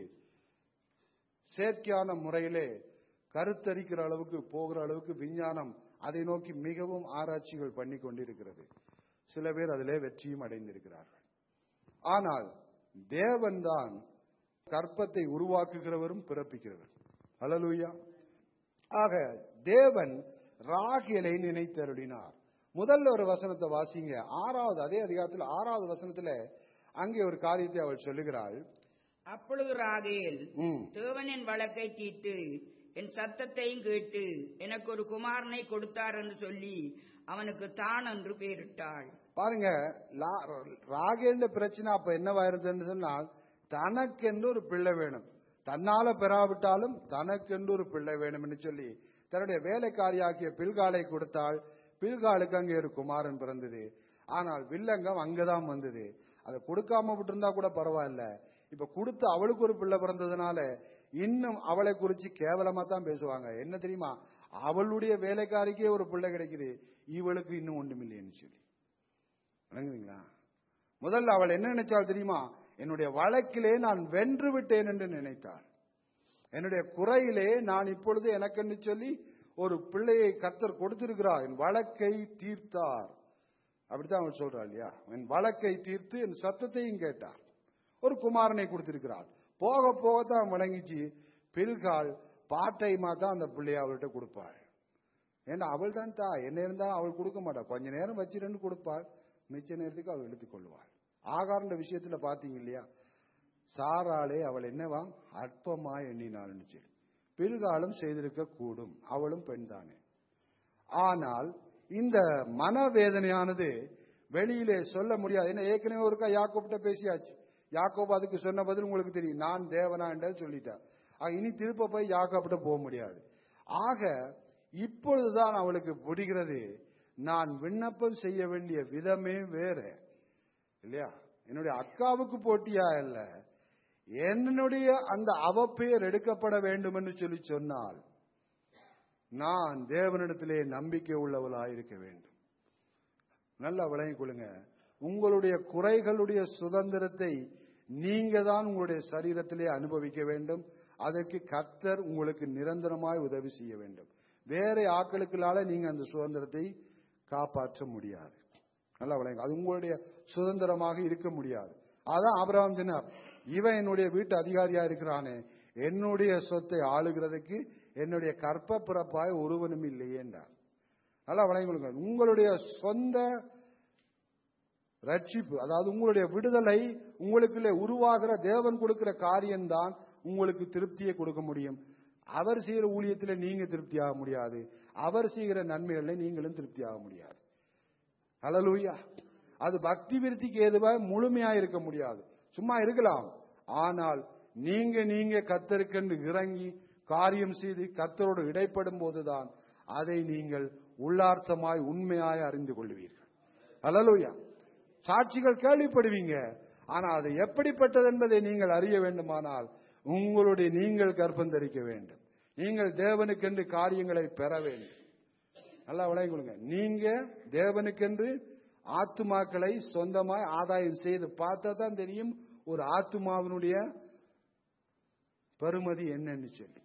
செயற்கையான முறையிலே கருத்தரிக்கிற அளவுக்கு போகிற அளவுக்கு விஞ்ஞானம் அதை நோக்கி மிகவும் ஆராய்ச்சிகள் பண்ணி கொண்டிருக்கிறது சில பேர் அதிலே வெற்றியும் அடைந்திருக்கிறார்கள் ஆனால் தேவன்தான் கற்பத்தை உருவாக்குகிறவரும் பிறப்பிக்கிறவர் ஹalleluya ஆக தேவன் ராகேலை நினைத்தருளினார் முதல்ல ஒரு வசனத்தை வாசிங்க ஆறாவது அதே அதிகாரத்தில் ஆறாவது வசனத்துல அங்கே ஒரு காரியத்தை அவள் சொல்லுகிறாள் அப்பொழுது ராகேல் ம், தேவனின் வழக்கை தீர்த்து என் சத்தத்தையும் கேட்டு எனக்கு ஒரு குமாரனை கொடுத்தார் என்று சொல்லி அவனுக்கு தான் என்று பெயரிட்டாள் பாருங்க லா- ராகேலிന്റെ பிரச்சனை அப்ப என்னவா இருந்ததுன்னு சொன்னால் தனக்கென்று ஒரு பிள்ளை வேணும் தன்னால பெறாவிட்டாலும் தனக்கென்று ஒரு பிள்ளை வேணும்னு சொல்லி தன்னுடைய வேலைக்காரியாக்கிய பில்காலை கொடுத்தாள் பில்காலுக்கு அங்கே ஒரு குமாரன் பிறந்தது ஆனால் வில்லங்கம் அங்கதான் வந்தது அதை கொடுக்காம விட்டிருந்தா கூட பரவாயில்ல இப்ப கொடுத்து அவளுக்கு ஒரு பிள்ளை பிறந்ததுனால இன்னும் அவளை குறிச்சு கேவலமா தான் பேசுவாங்க என்ன தெரியுமா அவளுடைய வேலைக்காரிக்கே ஒரு பிள்ளை கிடைக்குது இவளுக்கு இன்னும் ஒன்றுமில்லைன்னு சொல்லி விளங்குறீங்களா முதல்ல அவள் என்ன நினைச்சாள் தெரியுமா என்னுடைய வழக்கிலே நான் வென்று விட்டேன் என்று நினைத்தாள் என்னுடைய குறையிலே நான் இப்பொழுது எனக்கென்று சொல்லி ஒரு பிள்ளையை கர்த்தர் கொடுத்திருக்கிறார் என் வழக்கை தீர்த்தார் அப்படித்தான் அவள் சொல்றாள் இல்லையா என் வழக்கை தீர்த்து என் சத்தத்தையும் கேட்டார் ஒரு குமாரனை கொடுத்திருக்கிறாள் போக போக தான் விளங்கிச்சு பில்கால் பாட்டைமா தான் அந்த பிள்ளையை அவள்கிட்ட கொடுப்பாள் ஏன்னா அவள் தான் தா என்ன இருந்தாலும் அவள் கொடுக்க மாட்டாள் கொஞ்ச நேரம் வச்சிருந்து கொடுப்பாள் மிச்ச நேரத்துக்கு அவள் எடுத்துக் கொள்வாள் ஆகாரன்ற விஷயத்துல பாத்தீங்க இல்லையா சாராளே அவள் என்னவா அற்பமா எண்ணினாள்னு சொல்லி பில்காலும் செய்திருக்க கூடும் அவளும் பெண் தானே ஆனால் இந்த மனவேதனையானது வெளியிலே சொல்ல முடியாது என்ன ஏற்கனவே ஒருக்கா யாக்கோப்ட பேசியாச்சு யாக்கோப் அதுக்கு சொன்ன பதில் உங்களுக்கு தெரியும் நான் தேவனா என்றது சொல்லிட்டா ஆக, இனி திருப்ப போய் யாக்கோப்ட போக முடியாது ஆக இப்பொழுதுதான் அவளுக்கு புரிகிறது நான் விண்ணப்பம் செய்ய வேண்டிய விதமே வேற இல்லையா என்னுடைய அக்காவுக்கு போட்டியா இல்ல என்னுடைய அந்த அவப்பெயர் எடுக்கப்பட வேண்டும் என்று சொல்லி சொன்னால் நான் தேவனிடத்திலே நம்பிக்கை உள்ளவளாய் இருக்க வேண்டும் நல்லா விளங்கிக் கொள்ளுங்க உங்களுடைய குறைகளுடைய சுதந்திரத்தை நீங்க தான் உங்களுடைய சரீரத்திலே அனுபவிக்க வேண்டும் அதற்கு கர்த்தர் உங்களுக்கு நிரந்தரமாய் உதவி செய்ய வேண்டும் வேற ஆட்களுக்களால நீங்க அந்த சுதந்திரத்தை காப்பாற்ற முடியாது நல்லா விளங்க அது உங்களுடைய சுதந்திரமாக இருக்க முடியாது அதான் ஆபிரகாம் சொன்னார் இவன் என்னுடைய வீட்டு அதிகாரியா இருக்கிறானே என்னுடைய சொத்தை ஆளுகிறதுக்கு என்னுடைய கற்ப பிறப்பாய் ஒருவனும் இல்லையே என்றார் நல்லா வழங்கிக்கொள்ளுங்க உங்களுடைய சொந்த ரட்சிப்பு அதாவது உங்களுடைய விடுதலை உங்களுக்குள்ளே உருவாகிற தேவன் கொடுக்கிற காரியம்தான் உங்களுக்கு திருப்தியை கொடுக்க முடியும் அவர் செய்கிற ஊழியத்தில் நீங்க திருப்தி ஆக முடியாது அவர் செய்கிற நன்மைகளில் நீங்களும் திருப்தி ஆக முடியாது ஹalleluya அது பக்தி விருத்திக்கு ஏதுவாக முழுமையா இருக்க முடியாது சும்மா இருக்கலாம் ஆனால் நீங்க நீங்க கத்தருக்கென்று இறங்கி காரியம் செய்து கத்தரோடு இடைப்படும் போதுதான் அதை நீங்கள் உள்ளார்த்தமாய் உண்மையாய் அறிந்து கொள்வீர்கள் ஹalleluya சாட்சிகள் கேள்விப்படுவீங்க ஆனா அது எப்படிப்பட்டது என்பதை நீங்கள் அறிய வேண்டுமானால் உங்களுடைய நீங்கள் கற்பம் தரிக்க வேண்டும் நீங்கள் தேவனுக்கென்று காரியங்களை பெற வேண்டும் நல்லா விளங்கி கொடுங்க நீங்க தேவனுக்கென்று ஆத்துமாக்களை சொந்தமாய் ஆதாயம் செய்து பார்த்தா தான் தெரியும் ஒரு ஆத்துமாவினுடைய பெருமதி என்னன்னு சொல்லி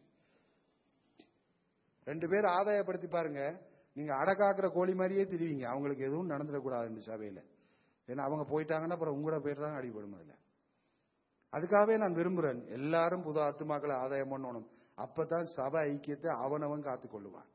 ரெண்டு பேர் ஆதாயப்படுத்தி பாருங்க நீங்க அடக்காக்குற கோழி மாதிரியே தெரிவிங்க அவங்களுக்கு எதுவும் நடந்துடக்கூடாது இந்த சபையில ஏன்னா அவங்க போயிட்டாங்கன்னா அப்புறம் உங்களோட பேர் தான் அடிபடும் அதுல அதுக்காகவே நான் விரும்புறேன் எல்லாரும் புது ஆத்துமாக்களை ஆதாயம் பண்ணணும் அப்பதான் சபை ஐக்கியத்தை அவனவன் காத்துக் கொள்ளுவான்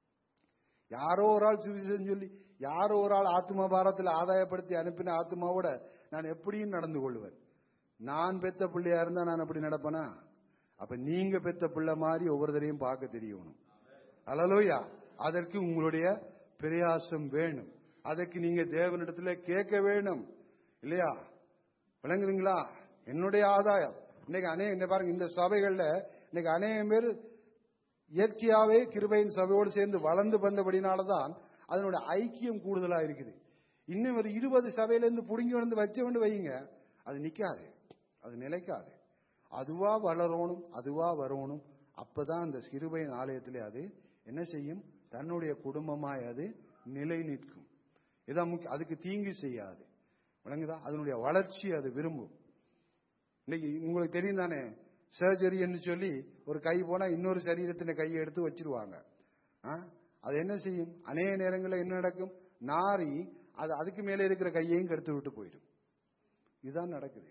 யாரோ ஒரு ஆள் சுவிசேஷம் சொல்லி யாரோ ஒரு ஆள் ஆத்மா பாரத்தில் ஆதாயப்படுத்தி அனுப்பின ஆத்மாவோட நான் எப்படியும் நடந்து கொள்வேன் நான் பெத்த பிள்ளையா இருந்தா நான் அப்படி நடப்பேனா அப்ப நீங்க பெத்த பிள்ளை மாதிரி ஒவ்வொருத்தரையும் பார்க்க தெரியணும் அலலோயா அதற்கு உங்களுடைய பிரயாசம் வேணும் அதற்கு நீங்க தேவனிடத்துல கேட்க வேணும் இல்லையா விளங்குதுங்களா என்னுடைய ஆதாயம் இன்னைக்கு அநேக இந்த பாருங்க இந்த சபைகள்ல இன்னைக்கு அநேகம் பேர் இயற்கையாவே கிருபையின் சபையோடு சேர்ந்து வளர்ந்து வந்தபடினாலதான் அதனுடைய ஐக்கியம் கூடுதலா இருக்குது இன்னும் ஒரு இருபது சபையிலிருந்து புடுங்கி வந்து வச்சு கொண்டு வைங்க அது நிக்காது அது நிலைக்காது அதுவா வளரணும் அதுவா வரணும் அப்பதான் அந்த கிருபையின் ஆலயத்திலே அது என்ன செய்யும் தன்னுடைய குடும்பமாய் அது நிலை நிற்கும் இதான் முக்கியம் அதுக்கு தீங்கு செய்யாது விளங்குதா அதனுடைய வளர்ச்சி அது விரும்பும் இன்னைக்கு உங்களுக்கு தெரியும் தானே சர்ஜரின்னு சொல்லி ஒரு கை போனா இன்னொரு சரீரத்தின் கையை எடுத்து வச்சிருவாங்க ஆ? அது என்ன செய்யும் அநேக நேரங்களில் என்ன நடக்கும் நாரி அது அதுக்கு மேலே இருக்கிற கையையும் கெடுத்து விட்டு போயிடும் இதுதான் நடக்குது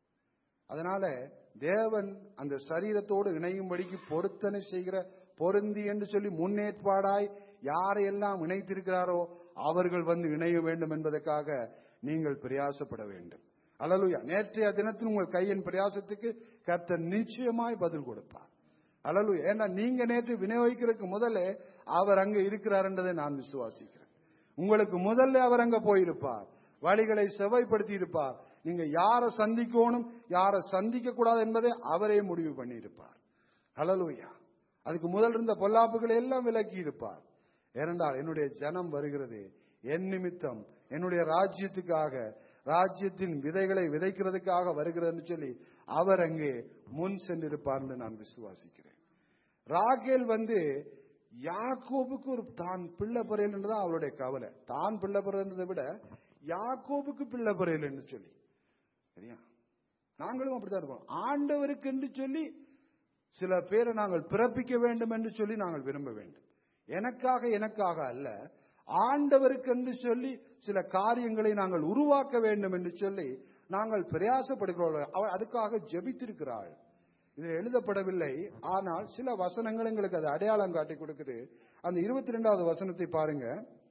அதனால தேவன் அந்த சரீரத்தோடு இணையும்படிக்கு பொருத்தனை செய்கிற பொருந்தி என்று சொல்லி முன்னேற்பாடாய் யாரையெல்லாம் இணைத்திருக்கிறாரோ அவர்கள் வந்து இணைய வேண்டும் என்பதற்காக நீங்கள் பிரயாசப்பட வேண்டும் அலலுயா நேற்றைய தினத்தில் உங்கள் கையின் பிரயாசத்துக்கு கர்த்தர் நிச்சயமாய் பதில் கொடுப்பார் அலலுயா ஏன்னா நீங்க நேற்று விநியோகிக்கிறதுக்கு முதல்ல அவர் அங்க இருக்கிறார் என்றதை நான் விசுவாசிக்கிறேன் உங்களுக்கு முதல்ல அவர் அங்க போயிருப்பார் வழிகளை செவ்வாய்ப்படுத்தி இருப்பார் நீங்க யாரை சந்திக்கணும் யாரை சந்திக்க கூடாது என்பதை அவரே முடிவு பண்ணியிருப்பார் ஹலலூயா அதுக்கு முதல் இருந்த பொல்லாப்புகளை எல்லாம் விலக்கி இருப்பார் ஏனென்றால் என்னுடைய ஜனம் வருகிறது என் நிமித்தம் என்னுடைய ராஜ்யத்துக்காக ராஜ்யத்தின் விதைகளை விதைக்கிறதுக்காக வருகிறதுன்னு சொல்லி அவர் அங்கே முன் சென்றிருப்பார்னு நான் விசுவாசிக்கிறேன் ராகேல் வந்து யாக்கோபுக்கு ஒரு தான் பிள்ளை பறையல் தான் அவளுடைய கவலை தான் பிள்ளை பறையன்றதை விட யாக்கோபுக்கு பிள்ளை பறையல் என்று சொல்லி சரியா நாங்களும் அப்படித்தான் இருக்கோம் ஆண்டவருக்கு என்று சொல்லி சில பேரை நாங்கள் பிறப்பிக்க வேண்டும் என்று சொல்லி நாங்கள் விரும்ப வேண்டும் எனக்காக எனக்காக அல்ல ஆண்டவருக்கு என்று சொல்லி சில காரியங்களை நாங்கள் உருவாக்க வேண்டும் என்று சொல்லி நாங்கள் பிரயாசப்படுகிறோம் அவள் அதுக்காக ஜெபித்திருக்கிறாள் இது எழுதப்படவில்லை ஆனால் சில வசனங்கள் எங்களுக்கு அது அடையாளம் காட்டி கொடுக்குது அந்த இருபத்தி ரெண்டாவது வசனத்தை பாருங்க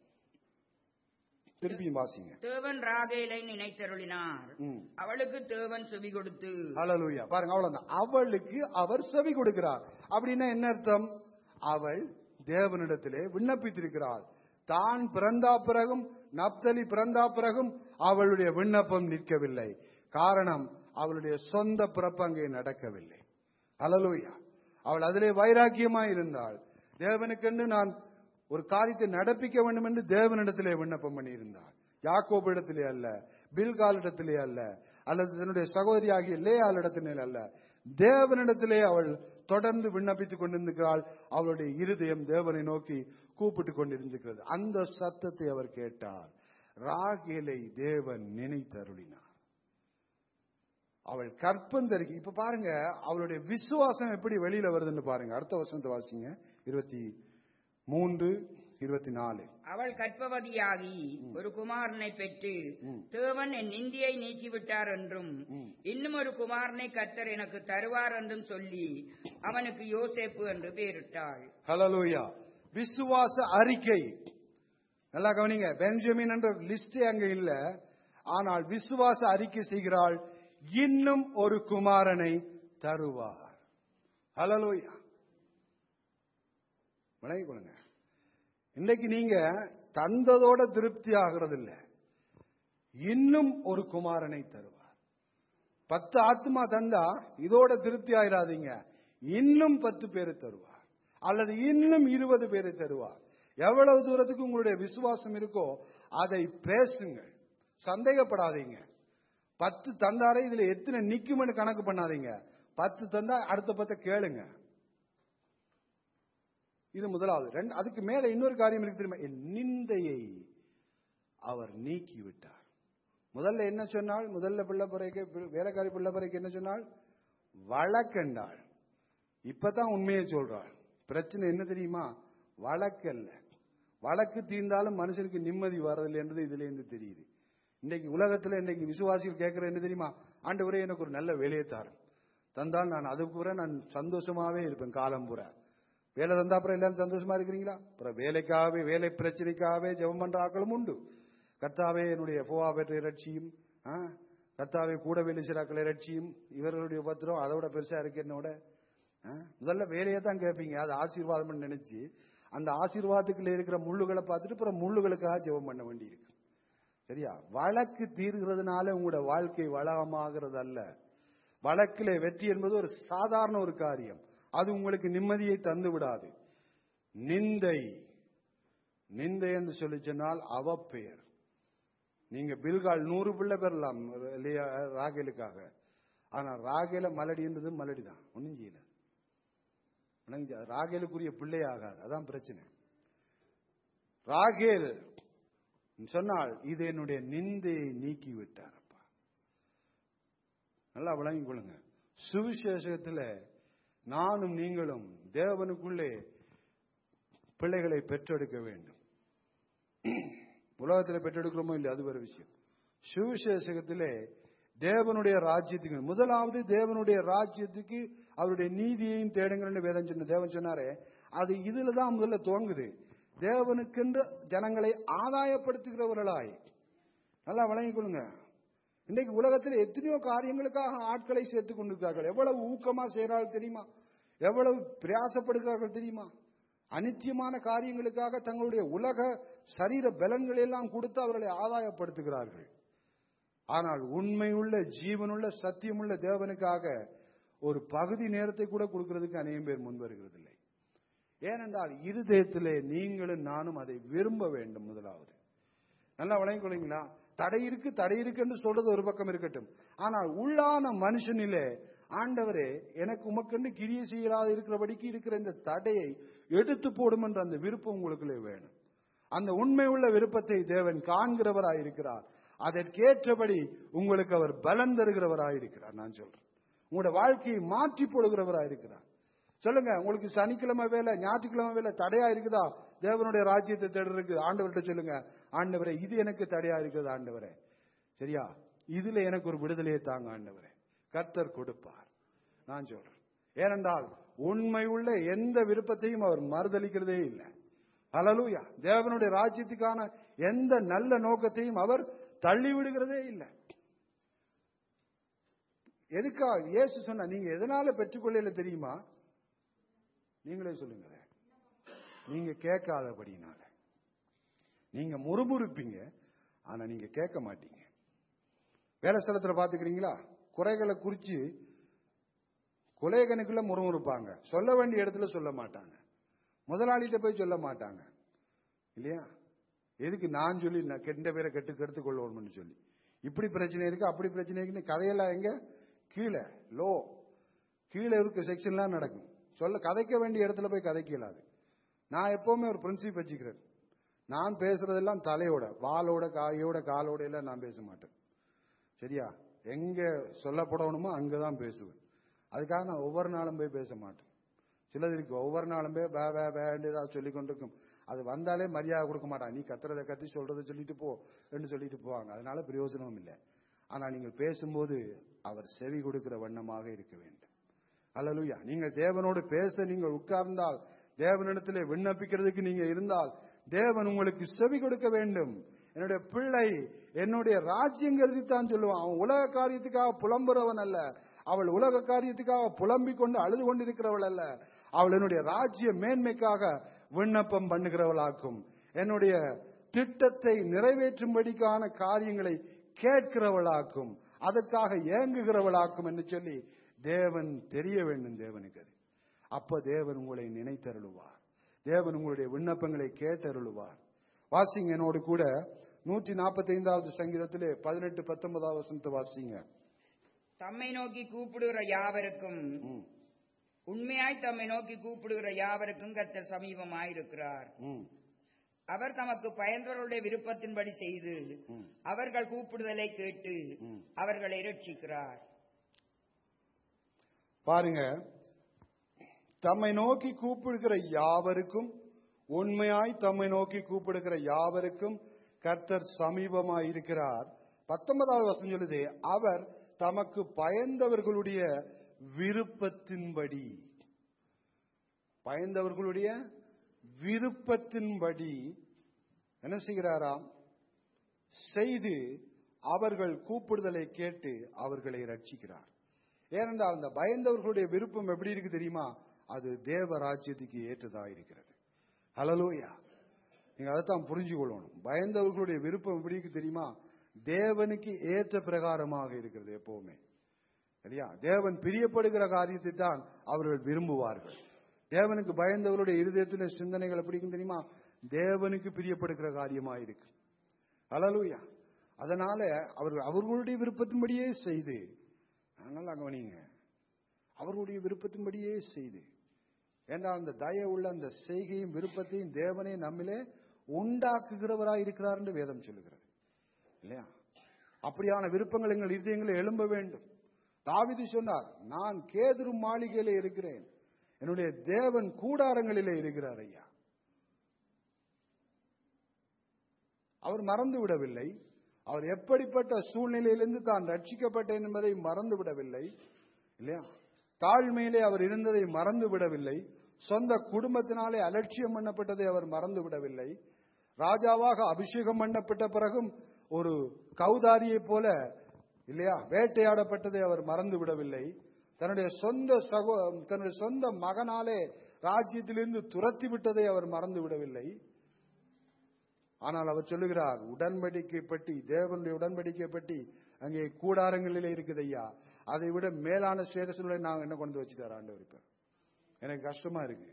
திருப்பியும் வாசிங்க தேவன் ராகேலை நினைத்தருளினார் ம். அவளுக்கு தேவன் செவி கொடுத்து ஹalleluya பாருங்க அவ்வளவுதான் அவளுக்கு அவர் செவி கொடுக்கிறார் அப்படின்னா என்ன அர்த்தம் அவள் தேவனிடத்திலே விண்ணப்பித்திருக்கிறாள் தான் பிறந்தா பிறகும் நப்தலி பிறந்தா பிறகும் அவளுடைய விண்ணப்பம் நிற்கவில்லை காரணம் அவளுடைய சொந்த பிறப்பு அங்கே நடக்கவில்லை ஹalleluya அவள் அதிலே வைராக்கியமாய் இருந்தாள் தேவனுக்கென்று நான் ஒரு காரியத்தை நடப்பிக்க வேண்டும் என்று தேவனிடத்திலே விண்ணப்பம் பண்ணியிருந்தாள் யாக்கோபு இடத்திலே அல்ல பில்கால் இடத்திலே அல்ல அல்லது தன்னுடைய சகோதரியாகிய லேயால் இடத்திலே அல்ல தேவனிடத்திலே அவள் தொடர்ந்து விண்ணப்பித்துக் கொண்டிருக்கிறாள் அவளுடைய இருதயம் தேவனை நோக்கி கூப்பிட்டுக் கொண்டிருந்திருக்கிறது அந்த சத்தத்தை அவர் கேட்டார் ராகேலை தேவன் நினைத்தருளினார் அவள் கற்பந்தரிக்கு இப்ப பாருங்க அவளுடைய விசுவாசம் எப்படி வெளியில வருதுன்னு பாருங்க அடுத்த வசனத்தை வாசிங்க இருபத்தி மூன்று இருபத்தி நாலு அவள் கற்பவதியாகி ஒரு குமாரனை பெற்று தேவன் என் நிந்தியை நீக்கிவிட்டார் என்றும் இன்னும் ஒரு குமாரனை கர்த்தர் எனக்கு தருவார் என்றும் சொல்லி அவனுக்கு யோசேப்பு என்று பெயரிட்டாள் ஹலலூயா விசுவாச அறிக்கை நல்லா கவனிங்க பெஞ்சமின் என்ற லிஸ்டே அங்க இல்ல ஆனால் விசுவாச அறிக்கை செய்கிறாள் இன்னும் ஒரு குமாரனை தருவார் ஹலலூயா விளங்கி கொள்ளுங்க இன்னைக்கு நீங்க தந்ததோட திருப்தி ஆகிறது இல்ல இன்னும் ஒரு குமாரனை தருவார் பத்து ஆத்மா தந்தா இதோட திருப்தி ஆயிடாதீங்க இன்னும் பத்து பேரை தருவார் அல்லது இன்னும் இருபது பேரை தருவார் எவ்வளவு தூரத்துக்கு உங்களுடைய விசுவாசம் இருக்கோ அதை பேசுங்கள் சந்தேகப்படாதீங்க பத்து தந்தாரே இதுல எத்தனை நிக்கும்னு கணக்கு பண்ணாதீங்க பத்து தந்தா அடுத்த பத்த கேளுங்க இது முதலாவது ரெண்டு அதுக்கு மேல இன்னொரு காரியம் இருக்கு தெரியுமா என் நிந்தையை அவர் நீக்கி விட்டார் முதல்ல என்ன சொன்னாள் முதல்ல பிள்ளைப்பறைக்கு வேலைக்காரி பிள்ளைப்பறைக்கு என்ன சொன்னாள் வழக்கண்டாள் இப்பதான் உண்மையை சொல்றாள் பிரச்சனை என்ன தெரியுமா வழக்கல்ல வழக்கு தீர்ந்தாலும் மனுஷனுக்கு நிம்மதி வரதில்லை என்றது இதுல இருந்து தெரியுது இன்னைக்கு உலகத்துல இன்னைக்கு விசுவாசிகள் கேட்கிற என்ன தெரியுமா ஆண்டவரே எனக்கு ஒரு நல்ல வேலையை தாரும் தந்தால் நான் அது பூரா நான் சந்தோஷமாவே இருப்பேன் காலம் பூரா வேலை தந்தா அப்புறம் எல்லாரும் சந்தோஷமா இருக்கிறீங்களா அப்புறம் வேலைக்காகவே வேலை பிரச்சனைக்காகவே ஜெபம் பண்ற ஆக்களும் உண்டு கர்த்தாவே என்னுடைய போவா பெற்ற இறைச்சியும் ஆ, கர்த்தாவே கூட வேலை செய்கிறாக்கள் இறைச்சியும் இவர்களுடைய உபத்திரம் அதை விட பெருசா இருக்கு என்னோட ஆ, முதல்ல வேலையை தான் கேட்பீங்க அது ஆசீர்வாதம்னு நினைச்சு அந்த ஆசீர்வாதத்துக்குள்ள இருக்கிற முள்ளுகளை பார்த்துட்டு அப்புறம் முள்ளுகளுக்காக ஜெபம் பண்ண வேண்டியிருக்கு சரியா வழக்கு தீர்கிறதுனால உங்களோட வாழ்க்கை வளமாகிறது அல்ல வழக்கிலே வெற்றி என்பது ஒரு சாதாரண ஒரு காரியம் அது உங்களுக்கு நிம்மதியை தந்து விடாது நிந்தை நிந்தை என்று சொல்லி சொன்னால் அவ பெயர் நீங்க பில்கால் நூறு பிள்ளை பெறலாம் இல்லையா ராகேலுக்காக ஆனா ராகேல மலடின்றது மலடி தான் ஒன்னும் செய்யல விளங்குச்சா? ராகேலுக்குரிய பிள்ளை ஆகாது அதான் பிரச்சனை ராகேல் சொன்னால் இது என்னுடைய நிந்தையை நீக்கி விட்டார் அப்பா நல்லா விளங்கிக் கொள்ளுங்க சுவிசேஷத்துல நானும் நீங்களும் தேவனுக்குள்ளே பிள்ளைகளை பெற்றெடுக்க வேண்டும் உலகத்தில் பெற்றெடுக்கிறோமோ இல்லை அது ஒரு விஷயம் சுவிசேஷகத்திலே தேவனுடைய ராஜ்யத்துக்கு முதலாவது தேவனுடைய ராஜ்யத்துக்கு அவருடைய நீதியையும் தேடுங்கள்னு வேதம் சொன்ன தேவன் சொன்னாரே அது இதுல தான் முதல்ல துவங்குது தேவனுக்கென்று ஜனங்களை ஆதாயப்படுத்துகிறவர்களாய் நல்லா வழங்கிக் கொள்ளுங்க இன்னைக்கு உலகத்தில் எத்தனையோ காரியங்களுக்காக ஆட்களை சேர்த்துக் கொண்டிருக்கிறார்கள் எவ்வளவு ஊக்கமா செய்கிறார்கள் தெரியுமா எவ்வளவு பிரயாசப்படுகிறார்கள் தெரியுமா அனித்தியமான காரியங்களுக்காக தங்களுடைய உலக சரீர பலன்களை எல்லாம் கொடுத்து அவர்களை ஆதாயப்படுத்துகிறார்கள் ஆனால் உண்மையுள்ள ஜீவனுள்ள சத்தியமுள்ள தேவனுக்காக ஒரு பகுதி நேரத்தை கூட கொடுக்கிறதுக்கு அநேகம் பேர் முன் வருகிறதில்லை ஏனென்றால் இருதயத்திலே நீங்களும் நானும் அதை விரும்ப வேண்டும் முதலாவது நல்லா வழங்கிக் கொள்ளுங்களா தடை இருக்கு தடை இருக்குன்னு சொல்றது ஒரு பக்கம் இருக்கட்டும் ஆனால் உள்ளான மனுஷனிலே ஆண்டவரே எனக்கு உமக்கண்டு கிரிய செய்யலாத இருக்கிறபடிக்கு இருக்கிற இந்த தடையை எடுத்து போடும் என்ற அந்த விருப்பம் உங்களுக்குள்ளே வேணும் அந்த உண்மை உள்ள விருப்பத்தை தேவன் காண்கிறவராய் இருக்கிறார் அதற்கேற்றபடி உங்களுக்கு அவர் பலன் தருகிறவராய் இருக்கிறார் நான் சொல்றேன் உங்களோட வாழ்க்கையை மாற்றி போடுகிறவராய் இருக்கிறார் சொல்லுங்க உங்களுக்கு சனிக்கிழமை வேலை ஞாயிற்றுக்கிழமை வேலை தடையா இருக்குதா தேவனுடைய ராஜ்யத்தை தேடுறதுக்கு ஆண்டவர்கிட்ட சொல்லுங்க ஆண்டவரே இது எனக்கு தடையா இருக்குது ஆண்டவரே சரியா இதுல எனக்கு ஒரு விடுதலையை தாங்க ஆண்டவரே கர்த்தர் கொடுப்பார் நான் சொல்றேன் ஏனென்றால் உண்மை உள்ள எந்த விருப்பத்தையும் அவர் மறுதளிக்கிறதே இல்லை ஹalleluya தேவனுடைய ராஜ்யத்துக்கான எந்த நல்ல நோக்கத்தையும் அவர் தள்ளி விடுகிறதே இல்லை எதுக்கா இயேசு சொன்ன நீங்க எதனால பெற்றுக்கொள்ளல தெரியுமா நீங்களே சொல்லுங்க அதை. நீங்க கேட்காதபடினால நீங்க முறுமுறுப்பீங்க ஆனா நீங்க கேட்க மாட்டீங்க வேலை ஸ்தலத்துல பாத்துக்கிறீங்களா குறைகளை குறிச்சு கொலைகனுக்குள்ள முறுமுறுப்பாங்க சொல்ல வேண்டிய இடத்துல சொல்ல மாட்டாங்க முதலாளிகிட்ட போய் சொல்ல மாட்டாங்க இல்லையா எதுக்கு நான் சொல்லி நான் கெட்ட பேரை கெட்டு கெடுத்து கொள்ளணும்னு சொல்லி இப்படி பிரச்சனை இருக்கு அப்படி பிரச்சனை இருக்குன்னு கதையெல்லாம் எங்க கீழே லோ கீழே இருக்க செக்ஷன்லாம் நடக்கும் சொல்ல கதைக்க வேண்டிய இடத்துல போய் கதைக்க இயலாது நான் எப்பவுமே ஒரு பிரின்சிப் வச்சுக்கிறேன் நான் பேசுறதெல்லாம் தலையோட வாளோட காயோட காலோட எல்லாம் நான் பேச மாட்டேன் சரியா எங்க சொல்லப்படணுமோ அங்கதான் பேசுவேன் அதுக்காக நான் ஒவ்வொரு நாளும் போய் பேச மாட்டேன் சிலது இருக்கு ஒவ்வொரு நாளும் போய் வே வே வேண்டு ஏதாவது சொல்லி கொண்டிருக்கும் அது வந்தாலே மரியாதை கொடுக்க மாட்டான் நீ கத்துறதை கத்தி சொல்றதை சொல்லிட்டு போ என்று சொல்லிட்டு போவாங்க அதனால பிரயோஜனமும் இல்லை ஆனா நீங்கள் பேசும்போது அவர் செவி கொடுக்கிற வண்ணமாக இருக்க வேண்டும் அல்லலுயா நீங்கள் தேவனோடு பேச நீங்கள் உட்கார்ந்தால் தேவனிடத்திலே விண்ணப்பிக்கிறதுக்கு நீங்க இருந்தால் தேவன் உங்களுக்கு செவி கொடுக்க வேண்டும் என்னுடைய பிள்ளை என்னுடைய ராஜ்யம் கருதித்தான் சொல்லுவான் அவன் உலக காரியத்துக்காக புலம்புறவன் அல்ல அவள் உலக காரியத்துக்காக புலம்பிக் கொண்டு அழுது கொண்டிருக்கிறவள் அல்ல அவள் என்னுடைய ராஜ்ய மேன்மைக்காக விண்ணப்பம் பண்ணுகிறவளாக்கும் என்னுடைய திட்டத்தை நிறைவேற்றும்படிக்கான காரியங்களை கேட்கிறவளாக்கும் அதற்காக ஏங்குகிறவளாக்கும் என்று சொல்லி தேவன் தெரிய வேண்டும் தேவனுக்கு அது அப்ப தேவன் உங்களை நினைத்தருளுவார் தேவன் உங்களுடைய விண்ணப்பங்களை கேட்டருளுவார் வாசிங்க என்னோடு கூட நூற்றி நாற்பத்தி ஐந்தாவது சங்கீதத்திலே பதினெட்டு பத்தொன்பதாவது வசனத்தை வாசிங்க தம்மை நோக்கி கூப்பிடுகிற யாவருக்கும் ம், உண்மையாய் தம்மை நோக்கி கூப்பிடுகிற யாவருக்கும் கர்த்தர் சமீபமாயிருக்கிறார் ம், அவர் தமக்கு பயந்தவர்களுடைய விருப்பத்தின்படி செய்து ம். அவர்கள் கூப்பிடுதலை கேட்டு ம். அவர்களை ரட்சிக்கிறார் பாருங்க தம்மை நோக்கி கூப்பிடுகிற யாவருக்கும் உண்மையாய் தம்மை நோக்கி கூப்பிடுகிற யாவருக்கும் கர்த்தர் சமீபமாய் இருக்கிறார் பத்தொன்பதாவது வசனம் சொல்லுது அவர் தமக்கு பயந்தவர்களுடைய விருப்பத்தின்படி பயந்தவர்களுடைய விருப்பத்தின்படி என்ன செய்கிறாராம் செய்து அவர்கள் கூப்பிடுதலை கேட்டு அவர்களை ரட்சிக்கிறார் ஏனென்றால் அந்த பயந்தவர்களுடைய விருப்பம் எப்படி இருக்கு தெரியுமா அது தேவ ராஜ்யத்துக்கு ஏற்றதா இருக்கிறது ஹலலூயா நீங்க அதைத்தான் புரிஞ்சு கொள்ளணும் பயந்தவர்களுடைய விருப்பம் எப்படி இருக்கு தெரியுமா தேவனுக்கு ஏற்ற பிரகாரமாக இருக்கிறது எப்பவுமே சரியா தேவன் பிரியப்படுகிற காரியத்தை தான் அவர்கள் விரும்புவார்கள் தேவனுக்கு பயந்தவருடைய இருதயத்தின் சிந்தனைகள் எப்படி இருக்கும் தெரியுமா தேவனுக்கு பிரியப்படுகிற காரியமா இருக்கு ஹalleluya அதனால அவர்கள் அவர்களுடைய விருப்பத்தின்படியே செய்து நல்லா கவனிங்க அவர்களுடைய விருப்பத்தின்படியே செய்து ஏன்னா அந்த தய உள்ள அந்த செய்கையும் விருப்பத்தையும் தேவனே நம்மிலே உண்டாக்குகிறவராய் இருக்கிறார் என்று வேதம் சொல்லுகிறது இல்லையா அப்படியான விருப்பங்கள் எங்கள் இருதயங்களில் எழும்ப வேண்டும் தாவிது சொன்னார் நான் கேதுரு மாளிகையிலே இருக்கிறேன் என்னுடைய தேவன் கூடாரங்களிலே இருக்கிறார் ஐயா அவர் மறந்து விடவில்லை அவர் எப்படிப்பட்ட சூழ்நிலையிலிருந்து தான் ரட்சிக்கப்பட்டேன் என்பதை மறந்து விடவில்லை இல்லையா தாழ்மையிலே அவர் இருந்ததை மறந்து விடவில்லை சொந்த குடும்பத்தினாலே அலட்சியம் பண்ணப்பட்டதை அவர் மறந்து விடவில்லை ராஜாவாக அபிஷேகம் பண்ணப்பட்ட பிறகும் ஒரு கௌதாரியை போல இல்லையா வேட்டையாடப்பட்டதை அவர் மறந்து விடவில்லை தன்னுடைய சொந்த சகோ தன்னுடைய சொந்த மகனாலே ராஜ்யத்திலிருந்து துரத்தி விட்டதை அவர் மறந்து விடவில்லை ஆனால் அவர் சொல்லுகிறார் உடன்படிக்கை பற்றி தேவனுடைய உடன்படிக்கை பற்றி அங்கே கூடாரங்களிலே இருக்குது ஐயா அதை விட மேலான ஸ்டேட்டஸ்ல நாங்க என்ன கொண்டு வச்சு தர ஆண்டவர் இப்ப எனக்கு கஷ்டமா இருக்கு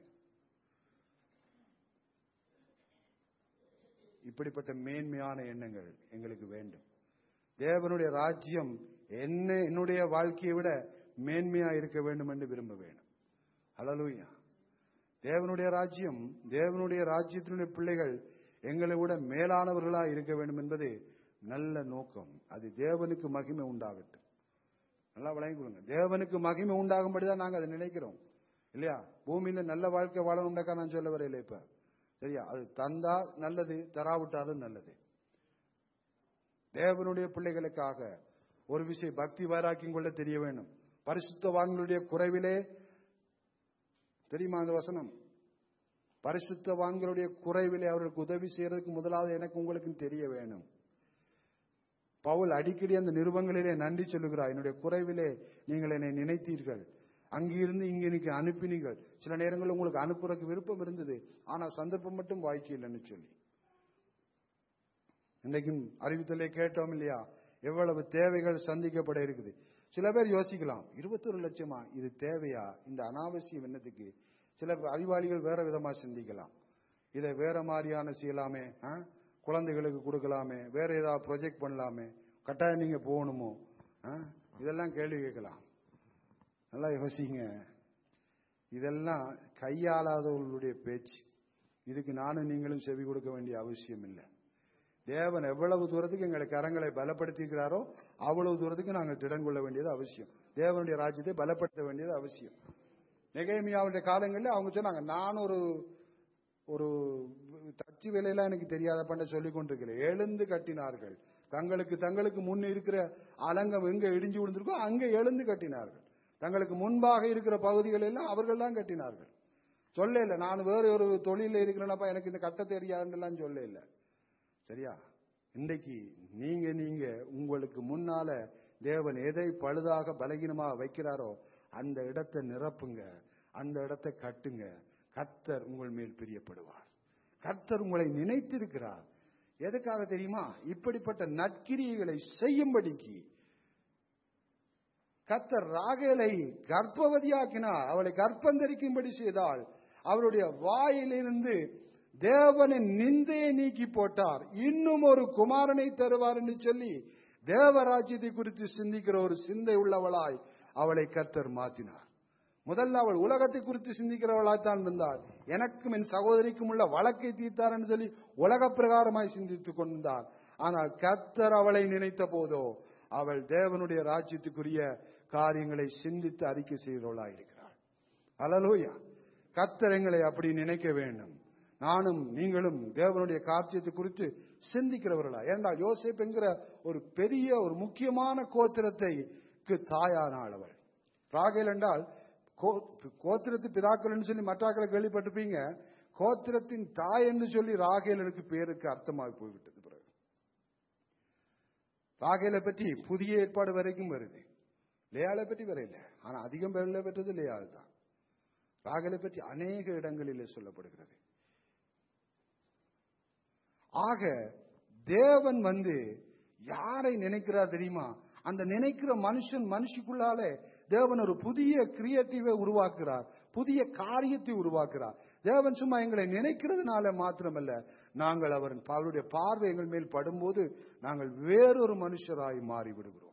இப்படிப்பட்ட மேன்மையான எண்ணங்கள் எங்களுக்கு வேண்டும் தேவனுடைய ராஜ்யம் என்ன என்னுடைய வாழ்க்கையை விட மேன்மையா இருக்க வேண்டும் என்று விரும்ப வேண்டும் ஹalleluya தேவனுடைய ராஜ்யம் தேவனுடைய ராஜ்யத்தினுடைய பிள்ளைகள் எங்களை விட மேலானவர்களா இருக்க வேண்டும் என்பது நல்ல நோக்கம் அது தேவனுக்கு மகிமை உண்டாகட்டும் நல்லா விளங்கி கொடுங்க தேவனுக்கு மகிமை உண்டாகும்படிதான் நாங்க அதை நினைக்கிறோம் இல்லையா பூமியில நல்ல வாழ்க்கை வாழணும்னாக்கா நான் சொல்ல வரையில இப்ப சரியா அது தந்தா நல்லது தராவிட்டாலும் நல்லது தேவனுடைய பிள்ளைகளுக்காக ஒரு விஷயம் பக்தி வைராக்கியம் கொள்ள தெரிய வேண்டும் பரிசுத்தவான்களுடைய குறைவிலே தெரியுமா அந்த வசனம் பரிசுத்தவான்களுடைய குறைவிலே அவர்களுக்கு உதவி செய்யறதுக்கு முதலாவது எனக்கு உங்களுக்கு தெரிய வேணும் பவுல் அடிக்கடி அந்த நிருபங்களிலே நன்றி சொல்லுகிறார் என்னுடைய குறைவிலே நீங்கள் என்னை நினைத்தீர்கள் அங்கிருந்து இங்க இன்னைக்கு அனுப்பினீர்கள் சில நேரங்களில் உங்களுக்கு அனுப்புறதுக்கு விருப்பம் இருந்தது ஆனா சந்தர்ப்பம் மட்டும் வாய்க்கலன்னு சொல்லி இன்றைக்கும் அறிவித்தலை கேட்டோம் இல்லையா எவ்வளவு தேவைகள் சந்திக்கப்பட இருக்குது சில பேர் யோசிக்கலாம் இருபத்தொரு லட்சமா இது தேவையா இந்த அனாவசியம் என்னத்துக்கு சில அறிவாளிகள் வேற விதமா சிந்திக்கலாம் இதை வேற மாதிரியான செய்யலாமே ஆ? குழந்தைகளுக்கு கொடுக்கலாமே வேற ஏதாவது ப்ரொஜெக்ட் பண்ணலாமே கட்டாயம் நீங்க போகணுமோ ஆ? இதெல்லாம் கேள்வி கேட்கலாம் நல்லா யோசிங்க இதெல்லாம் கையாளாதவர்களுடைய பேச்சு இதுக்கு நானும் நீங்களும் செவி கொடுக்க வேண்டிய அவசியம் இல்லை தேவன் எவ்வளவு தூரத்துக்கு எங்களை கரங்களை பலப்படுத்திக்கிறாரோ அவ்வளவு தூரத்துக்கு நாங்கள் திடன் கொள்ள வேண்டியது அவசியம் தேவனுடைய ராஜ்யத்தை பலப்படுத்த வேண்டியது அவசியம் நெகேமியாவுடைய காலங்களில் அவங்க சொன்னாங்க நான் ஒரு ஒரு தச்சு வேலையெல்லாம் எனக்கு தெரியாத பண்ண சொல்லிக் கொண்டிருக்கிறேன் எழுந்து கட்டினார்கள் தங்களுக்கு தங்களுக்கு முன் இருக்கிற அலங்கம் எங்க இடிஞ்சு விழுந்திருக்கோ அங்க எழுந்து கட்டினார்கள் தங்களுக்கு முன்பாக இருக்கிற பகுதிகள் எல்லாம் அவர்கள் தான் கட்டினார்கள் சொல்ல இல்லை நான் வேற ஒரு தொழில இருக்கிறேனப்பா எனக்கு இந்த கட்ட தெரியாதுன்னு சொல்ல இல்லை சரியா இன்றைக்கு நீங்க நீங்க உங்களுக்கு முன்னால தேவன் எதை பழுதாக பலகீனமாக வைக்கிறாரோ அந்த இடத்தை நிரப்புங்க அந்த இடத்தை கட்டுங்க கர்த்தர் உங்கள் மேல் பிரியப்படுவார் கர்த்தர் உங்களை நினைத்திருக்கிறார் எதுக்காக தெரியுமா இப்படிப்பட்ட நற்கிரியைகளை செய்யும்படிக்கு கத்தர் ராகேலை கர்ப்பவதியாக்கினார் அவளை கர்ப்பந்தரிக்கும்படி செய்தால் அவருடைய வாயிலிருந்து தேவனின் நிந்தையை நீக்கி போட்டார் இன்னும் ஒரு குமாரனை தருவார் என்று சொல்லி தேவராஜ்யத்தை குறித்து சிந்திக்கிற ஒரு சிந்தை உள்ளவளாய் அவளை கத்தர் மாத்தினார் முதல்ல அவள் உலகத்தை குறித்து சிந்திக்கிறவளாய்த்தான் இருந்தாள் எனக்கும் என் சகோதரிக்கும் உள்ள வழக்கை தீர்த்தார் என்று சொல்லி உலக பிரகாரமாய் சிந்தித்துக் கொண்டார் ஆனால் கத்தர் அவளை நினைத்த போதோ அவள் தேவனுடைய ராஜ்யத்துக்குரிய காரியங்களை சிந்தித்து அறிக்கை செய்கிறவளாய் இருக்கிறாள் அலலூயா கத்தர் எங்களை அப்படி நினைக்க வேண்டும் நானும் நீங்களும் தேவனுடைய காரியத்தை குறித்து சிந்திக்கிறவர்களா ஏனென்றால் யோசேப் என்கிற ஒரு பெரிய ஒரு முக்கியமான கோத்திரத்தைக்கு தாயானாள் அவள் ராகேல் என்றால் கோ- கோத்திரத்து பிதாக்கள் சொல்லி மற்றாக்களை கேள்விப்பட்டிருப்பீங்க கோத்திரத்தின் தாய் என்று சொல்லி ராகேலனுக்கு பேருக்கு அர்த்தமாகி போய்விட்டது பிறகு ராகேலை பற்றி புதிய ஏற்பாடு வரைக்கும் வருது லேயாளை பற்றி வரையில ஆனா அதிகம் பேரில் பெற்றது லேயாள் தான் ராகலை பற்றி அநேக இடங்களிலே சொல்லப்படுகிறது ஆக தேவன் வந்து யாரை நினைக்கிறார் தெரியுமா அந்த நினைக்கிற மனுஷன் மனுஷிக்குள்ளாலே தேவன் ஒரு புதிய கிரியேட்டிவை உருவாக்குறார் புதிய காரியத்தை உருவாக்குறார் தேவன் சும்மா எங்களை நினைக்கிறதுனால மாத்திரமல்ல நாங்கள் அவரின் அவருடைய பார்வை எங்கள் மேல் படும்போது நாங்கள் வேறொரு மனுஷராய் மாறி விடுகிறோம்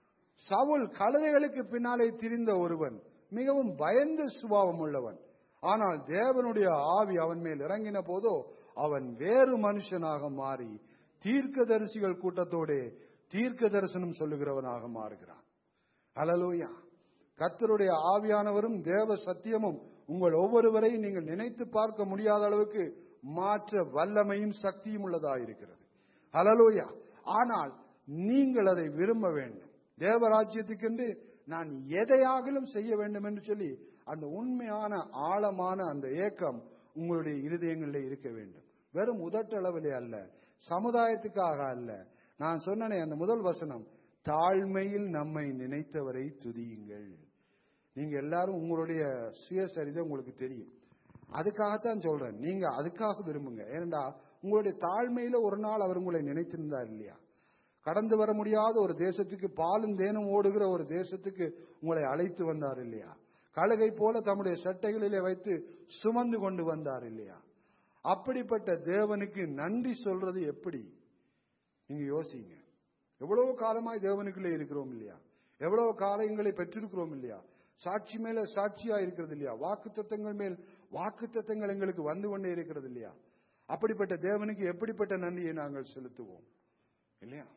சவுல் கழுதைகளுக்கு பின்னாலே திரிந்த ஒருவன் மிகவும் பயந்த சுபாவம் உள்ளவன் ஆனால் தேவனுடைய ஆவி அவன் மேல் இறங்கின போதோ அவன் வேறு மனுஷனாக மாறி தீர்க்கதரிசிகள் கூட்டத்தோடே தீர்க்க தரிசனம் சொல்லுகிறவனாக மாறுகிறான் ஹalleluya கர்த்தருடைய ஆவியானவரும் தேவ சத்தியமும் உங்கள் ஒவ்வொருவரையும் நீங்கள் நினைத்து பார்க்க முடியாத அளவுக்கு மாற்ற வல்லமையும் சக்தியும் உள்ளதாயிருக்கிறது ஹalleluya ஆனால் நீங்கள் அதை விரும்ப வேண்டும் தேவராஜ்யத்துக்கென்று நான் எதையாகிலும் செய்ய வேண்டும் என்று சொல்லி அந்த உண்மையான ஆழமான அந்த ஏக்கம் உங்களுடைய இருதயங்களிலே இருக்க வேண்டும் வெறும் உதட்டளவிலே அல்ல சமுதாயத்துக்காக அல்ல நான் சொன்னனே அந்த முதல் வசனம் தாழ்மையில் நம்மை நினைத்தவரை துதியுங்கள் நீங்க எல்லாரும் உங்களுடைய சுயசரிதை உங்களுக்கு தெரியும் அதுக்காகத்தான் சொல்றேன் நீங்க அதுக்காக விரும்புங்க ஏனென்றா உங்களுடைய தாழ்மையில ஒரு நாள் அவர் உங்களை நினைத்திருந்தார் இல்லையா கடந்து வர முடியாத ஒரு தேசத்துக்கு பாலும் தேனும் ஓடுகிற ஒரு தேசத்துக்கு உங்களை அழைத்து வந்தார் இல்லையா கழுகை போல தம்முடைய சட்டைகளிலே வைத்து சுமந்து கொண்டு வந்தார் இல்லையா அப்படிப்பட்ட தேவனுக்கு நன்றி சொல்றது எப்படி நீங்க யோசிங்க எவ்வளவு காலமாய் தேவனுக்குள்ளே இருக்கிறோம் இல்லையா எவ்வளவு காரியங்களை பெற்றிருக்கிறோம் இல்லையா சாட்சி மேல சாட்சியா இருக்கிறது இல்லையா வாக்கு தத்தங்கள் மேல் வாக்கு தத்தங்கள் எங்களுக்கு வந்து கொண்டே இருக்கிறது இல்லையா அப்படிப்பட்ட தேவனுக்கு எப்படிப்பட்ட நன்றியை நாங்கள் செலுத்துவோம் இல்லையா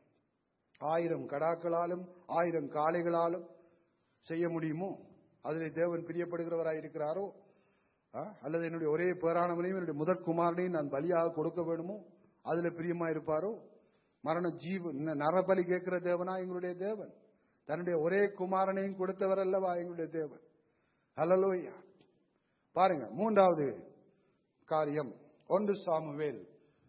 ஆயிரம் கடாக்களாலும் ஆயிரம் காளைகளாலும் செய்ய முடியுமோ அதில் தேவன் பிரியப்படுகிறவராய் இருக்கிறாரோ ஆ? அல்லது என்னுடைய ஒரே பேரானவனையும் என்னுடைய முதற் குமாரனையும் நான் பலியாக கொடுக்க வேணுமோ அதுல பிரியமா இருப்பாரோ மரண ஜீவ ந- நரபலி கேட்கிற தேவனா எங்களுடைய தேவன் தன்னுடைய ஒரே குமாரனையும் கொடுத்தவர் அல்லவா எங்களுடைய தேவன் ஹalleluya பாருங்க மூன்றாவது காரியம் ஒன்று சாமுவேல்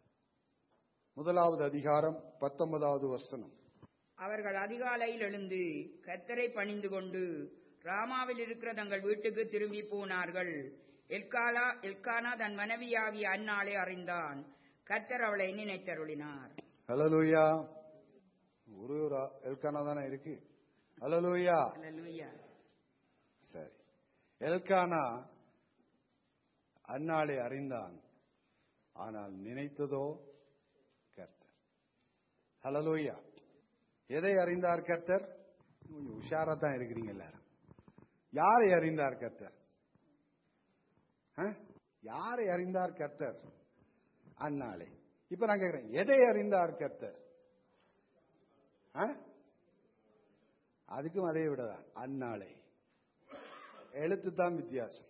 முதலாவது அதிகாரம் பத்தொன்பதாவது வசனம் அவர்கள் அதிகாலையில் எழுந்து கர்த்தரை பணிந்து கொண்டு ராமாவில் இருக்கிற தங்கள் வீட்டுக்கு திரும்பி போனார்கள் எல்காலா எல்கானா தன் மனைவியாகிய அந்நாளை அறிந்தான் கர்த்தர் அவளை நினைத்தருளினார் ஹalleluya ஒரு ஒரு எல்கானா தானே இருக்கு ஹalleluya அல்லேலூயா சரி எல்கானா அன்னாளை அறிந்தான் ஆனால் நினைத்ததோ கர்த்தர் ஹalleluya எதை அறிந்தார் கர்த்தர் கொஞ்சம் உஷாரா தான் இருக்கிறீங்க எல்லாரும் யாரை அறிந்தார் கர்த்தர் ஆ? யாரை அறிந்தார் கர்த்தர் அந்நாளை இப்ப நான் கேக்குறேன் எதை அறிந்தார் கர்த்தர் ஆ? அதுக்கும் அதே விடதான் அந்நாளை எழுத்து தான் வித்தியாசம்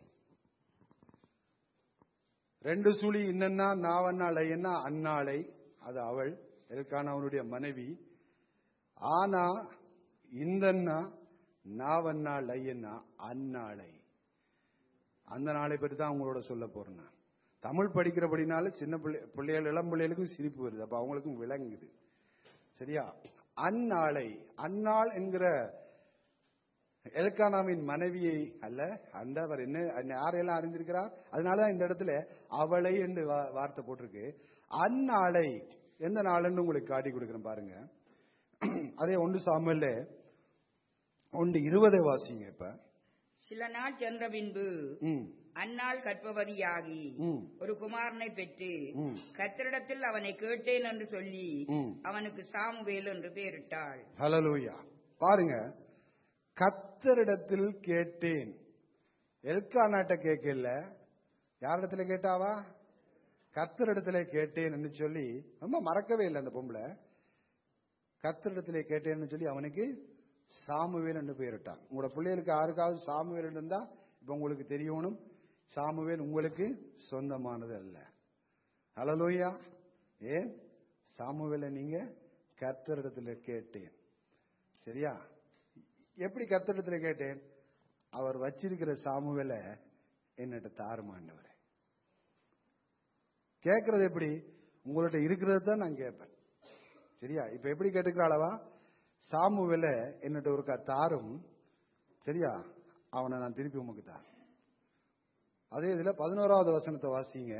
ரெண்டு சுழி இன்னன்னா நாவன்னாளை என்ன அந்நாளை அது அவள் எதற்கான அவனுடைய மனைவி ஆனா இந்தன்னா நாவன்னாள் ஐயன்னா அந்நாளை அந்த நாளை பற்றி தான் உங்களோட சொல்ல போறேன் நான் தமிழ் படிக்கிறபடினால சின்ன பிள்ளை பிள்ளைகள் இளம் பிள்ளைகளுக்கும் சிரிப்பு வருது அப்ப அவங்களுக்கும் விளங்குது சரியா அந்நாளை அந்நாள் என்கிற எல்கானாவின் மனைவியை அல்ல அந்த அவர் என்ன என்ன யாரையெல்லாம் அறிந்திருக்கிறார் அதனாலதான் இந்த இடத்துல அவளை என்று வா- வார்த்தை போட்டிருக்கு அந்நாளை எந்த நாளுன்னு உங்களுக்கு காட்டி கொடுக்குறேன் பாருங்க அதே ஒன்று சாமல்ல ஒன்று இருபதை வாசிங்க இப்ப சில நாள் சென்ற பின்பு ம் அந்நாள் கற்பவதியாகி ம் ஒரு குமாரனை பெற்று ம் கர்த்தரிடத்தில் அவனை கேட்டேன் என்று சொல்லி ம் அவனுக்கு சாமுவேல் என்று பெயரிட்டாள் ஹலலூயா பாருங்க கத்தரிடத்தில் கேட்டேன் எல்கானாட்ட கேட்கல யாரிடத்துல கேட்டாவா கத்தரிடத்துல கேட்டேன் என்று சொல்லி ரொம்ப மறக்கவே இல்லை அந்த பொம்பளை கத்தரிடத்திலே கேட்டேன்னு சொல்லி அவனுக்கு சாமுவேல் என்று பெயரிட்டான் உங்களோட பிள்ளைகளுக்கு யாருக்காவது சாமுவேல் இருந்தா இப்ப உங்களுக்கு தெரியணும் சாமுவேல் உங்களுக்கு சொந்தமானது அல்ல ஹலலூயா ஏன் சாமுவேலை நீங்க கர்த்தரிடத்துல கேட்டேன் சரியா எப்படி கர்த்தரிடத்துல கேட்டேன் அவர் வச்சிருக்கிற சாமுவேலை என்னட்ட தாருமாண்டவர் கேட்கறது எப்படி உங்கள்ட்ட இருக்கிறது தான் நான் கேட்பேன் சரியா இப்ப எப்படி கேட்டுக்கிறாளவா சாமுவேல என்னட்ட ஒரு தாரும் சரியா அவனை நான் திருப்பி உமக்கு தார் அதே இதுல பதினோராவது வசனத்தை வாசிங்க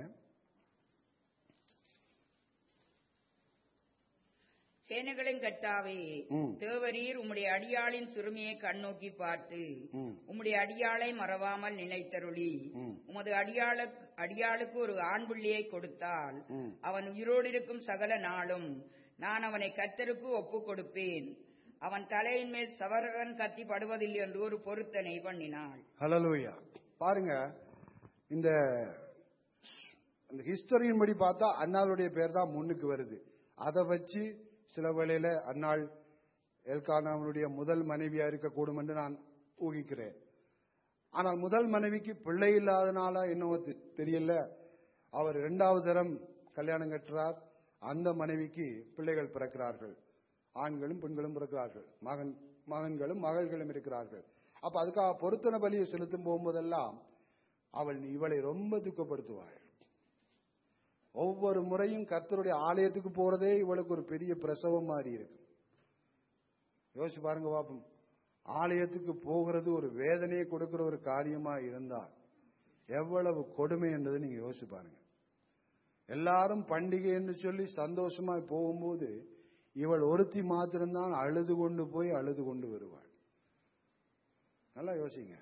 சேனைகளின் கட்டாவே ம். தேவரீர் உம்முடைய அடியாளின் சிறுமியை கண்ணோக்கி பார்த்து ம், உம்முடைய அடியாளை மறவாமல் நினைத்தருளி ம், உமது அடியாளுக்கு அடியாளுக்கு ஒரு ஆண் பிள்ளையை கொடுத்தால் ம். அவன் உயிரோடு இருக்கும் சகல நாளும் நான் அவனை கத்தருக்கு ஒப்புக் கொடுப்பேன் அவன் தலையின் மேல் சவரகன் கத்தி படுவதில்லை என்று ஒரு பொருத்தனை பண்ணினாள் ஹalleluya பாருங்க இந்த அந்த ஹிஸ்டரியின் படி பார்த்தா அண்ணாளுடைய பேர் தான் முன்னுக்கு வருது அதை வச்சு சில வேளையில அன்னாள் எல்கானாவனுடைய முதல் மனைவியா இருக்கக்கூடும் என்று நான் ஊகிக்கிறேன் ஆனால் முதல் மனைவிக்கு பிள்ளை இல்லாதனால என்னவோ தெ- தெரியல அவர் இரண்டாவது தரம் கல்யாணம் கட்டுறார் அந்த மனைவிக்கு பிள்ளைகள் பிறக்கிறார்கள் ஆண்களும் பெண்களும் பிறக்கிறார்கள் மகன் மகன்களும் மகள்களும் இருக்கிறார்கள் அப்ப அதுக்காக பொருத்தன பலியை செலுத்தும் போகும்போதெல்லாம் அவள் இவளை ரொம்ப துக்கப்படுத்துவாள் ஒவ்வொரு முறையும் கர்த்தருடைய ஆலயத்துக்கு போறதே இவளுக்கு ஒரு பெரிய பிரசவம் மாதிரி இருக்கு யோசிச்சு பாருங்க பாப்போம் ஆலயத்துக்கு போகிறது ஒரு வேதனையை கொடுக்கிற ஒரு காரியமா இருந்தால் எவ்வளவு கொடுமை என்றதை நீங்க யோசிச்சு பாருங்க எல்லாரும் பண்டிகை என்று சொல்லி சந்தோஷமா போகும்போது இவள் ஒருத்தி மாத்திரம்தான் அழுது கொண்டு போய் அழுது கொண்டு வருவாள் நல்லா யோசிங்க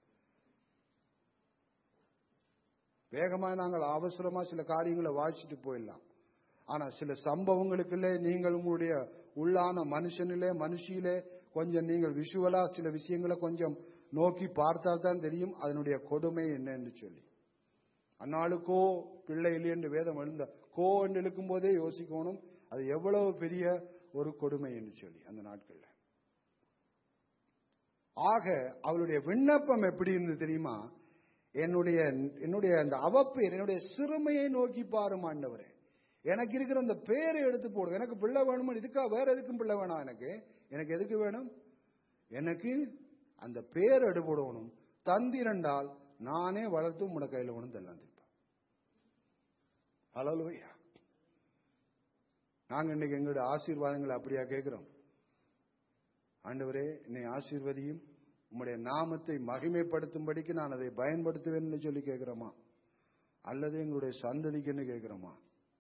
வேகமா நாங்கள் அவசரமா சில காரியங்களை வாசிச்சுட்டு போயிடலாம் ஆனா சில சம்பவங்களுக்குள்ளே நீங்கள் உங்களுடைய உள்ளான மனுஷனிலே மனுஷியிலே கொஞ்சம் நீங்கள் விஷுவலா சில விஷயங்களை கொஞ்சம் நோக்கி பார்த்தால் தான் தெரியும் அதனுடைய கொடுமை என்னன்னு சொல்லி அந்நாளுக்கோ பிள்ளை இல்லை என்று வேதம் எழுந்த கோ என்று இழுக்கும் போதே யோசிக்கணும் அது எவ்வளவு பெரிய ஒரு கொடுமை என்று சொல்லி அந்த நாட்கள்ல ஆக அவளுடைய விண்ணப்பம் எப்படி இருந்தது தெரியுமா என்னுடைய என்னுடைய அந்த அவப்பேர் என்னுடைய சிறுமையை நோக்கி பாரும் ஆண்டவரே எனக்கு இருக்கிற அந்த பேரை எடுத்து போடு எனக்கு பிள்ளை வேணுமா இதுக்கா வேற எதுக்கும் பிள்ளை வேணாம் எனக்கு எனக்கு எதுக்கு வேணும் எனக்கு அந்த பேர் எடுபடணும் தந்திரண்டால் நானே வளர்த்து உங்களோட கையில ஒன்று தெல்லாம் திருப்பேன் ஹலோயா நாங்க இன்னைக்கு எங்களுடைய ஆசீர்வாதங்களை அப்படியா கேட்கிறோம் ஆண்டவரே என்னை ஆசீர்வதியும் உம்முடைய நாமத்தை மகிமைப்படுத்தும்படிக்கு நான் அதை பயன்படுத்துவேன்னு சொல்லி கேட்கிறோமா அல்லது எங்களுடைய சந்ததிக்குன்னு கேட்கிறோமா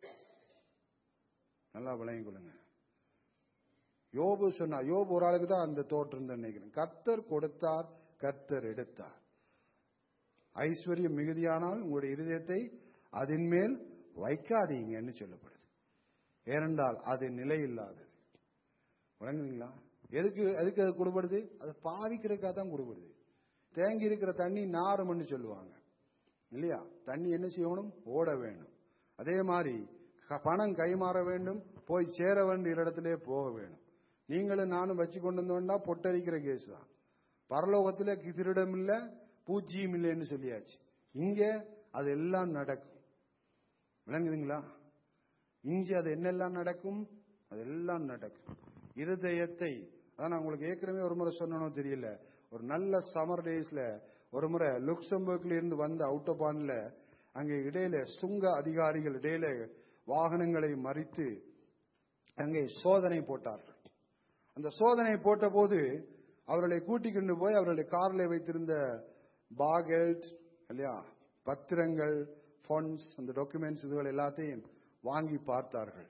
நல்லா விளங்கிக் கொள்ளுங்க யோபு சொன்னா யோபு ஒரு ஆளுக்கு தான் அந்த தோற்றம் தான் நினைக்கிறேன் கர்த்தர் கொடுத்தார் கர்த்தர் எடுத்தார் ஐஸ்வர்யம் மிகுதியானால் உங்களுடைய இருதயத்தை அதன் மேல் வைக்காதீங்கன்னு சொல்லப்படுது ஏனென்றால் அது நிலை இல்லாதது விளங்குறீங்களா எதுக்கு எதுக்கு அது கொடுபடுது அது பாவிக்கிறதுக்காக தான் கொடுபடுது தேங்கி இருக்கிற தண்ணி நாரும்னு சொல்லுவாங்க இல்லையா தண்ணி என்ன செய்யணும் ஓட வேணும் அதே மாதிரி க- பணம் கைமாற வேண்டும் போய் சேர வேண்டிய இடத்திலே போக வேணும் நீங்களும் நானும் வச்சு கொண்டு வந்தோம்னா பொட்டரிக்கிற கேஸ் தான் பரலோகத்தில் திருடம் இல்ல பூச்சியும் இல்லைன்னு சொல்லியாச்சு இங்க அது எல்லாம் நடக்கும் விளங்குதுங்களா இங்கே அது என்னெல்லாம் நடக்கும் அதெல்லாம் நடக்கும் இருதயத்தை அதான் நான் உங்களுக்கு ஏற்கனவே ஒரு முறை சொன்னனோ தெரியல ஒரு நல்ல சம்மர் டேஸ்ல ஒரு முறை லுக்சம்பர்க்ல இருந்து வந்த அவுட்டோபான்ல அங்கே இடையில சுங்க அதிகாரிகள் இடையில வாகனங்களை மறித்து அங்கே சோதனை போட்டார்கள் அந்த சோதனை போட்ட போது அவர்களை கூட்டிக் கொண்டு போய் அவர்களுடைய காரில் வைத்திருந்த பாகெல்ட் இல்லையா பத்திரங்கள் ஃபண்ட்ஸ் அந்த டாக்குமெண்ட்ஸ் இதுகள் எல்லாத்தையும் வாங்கி பார்த்தார்கள்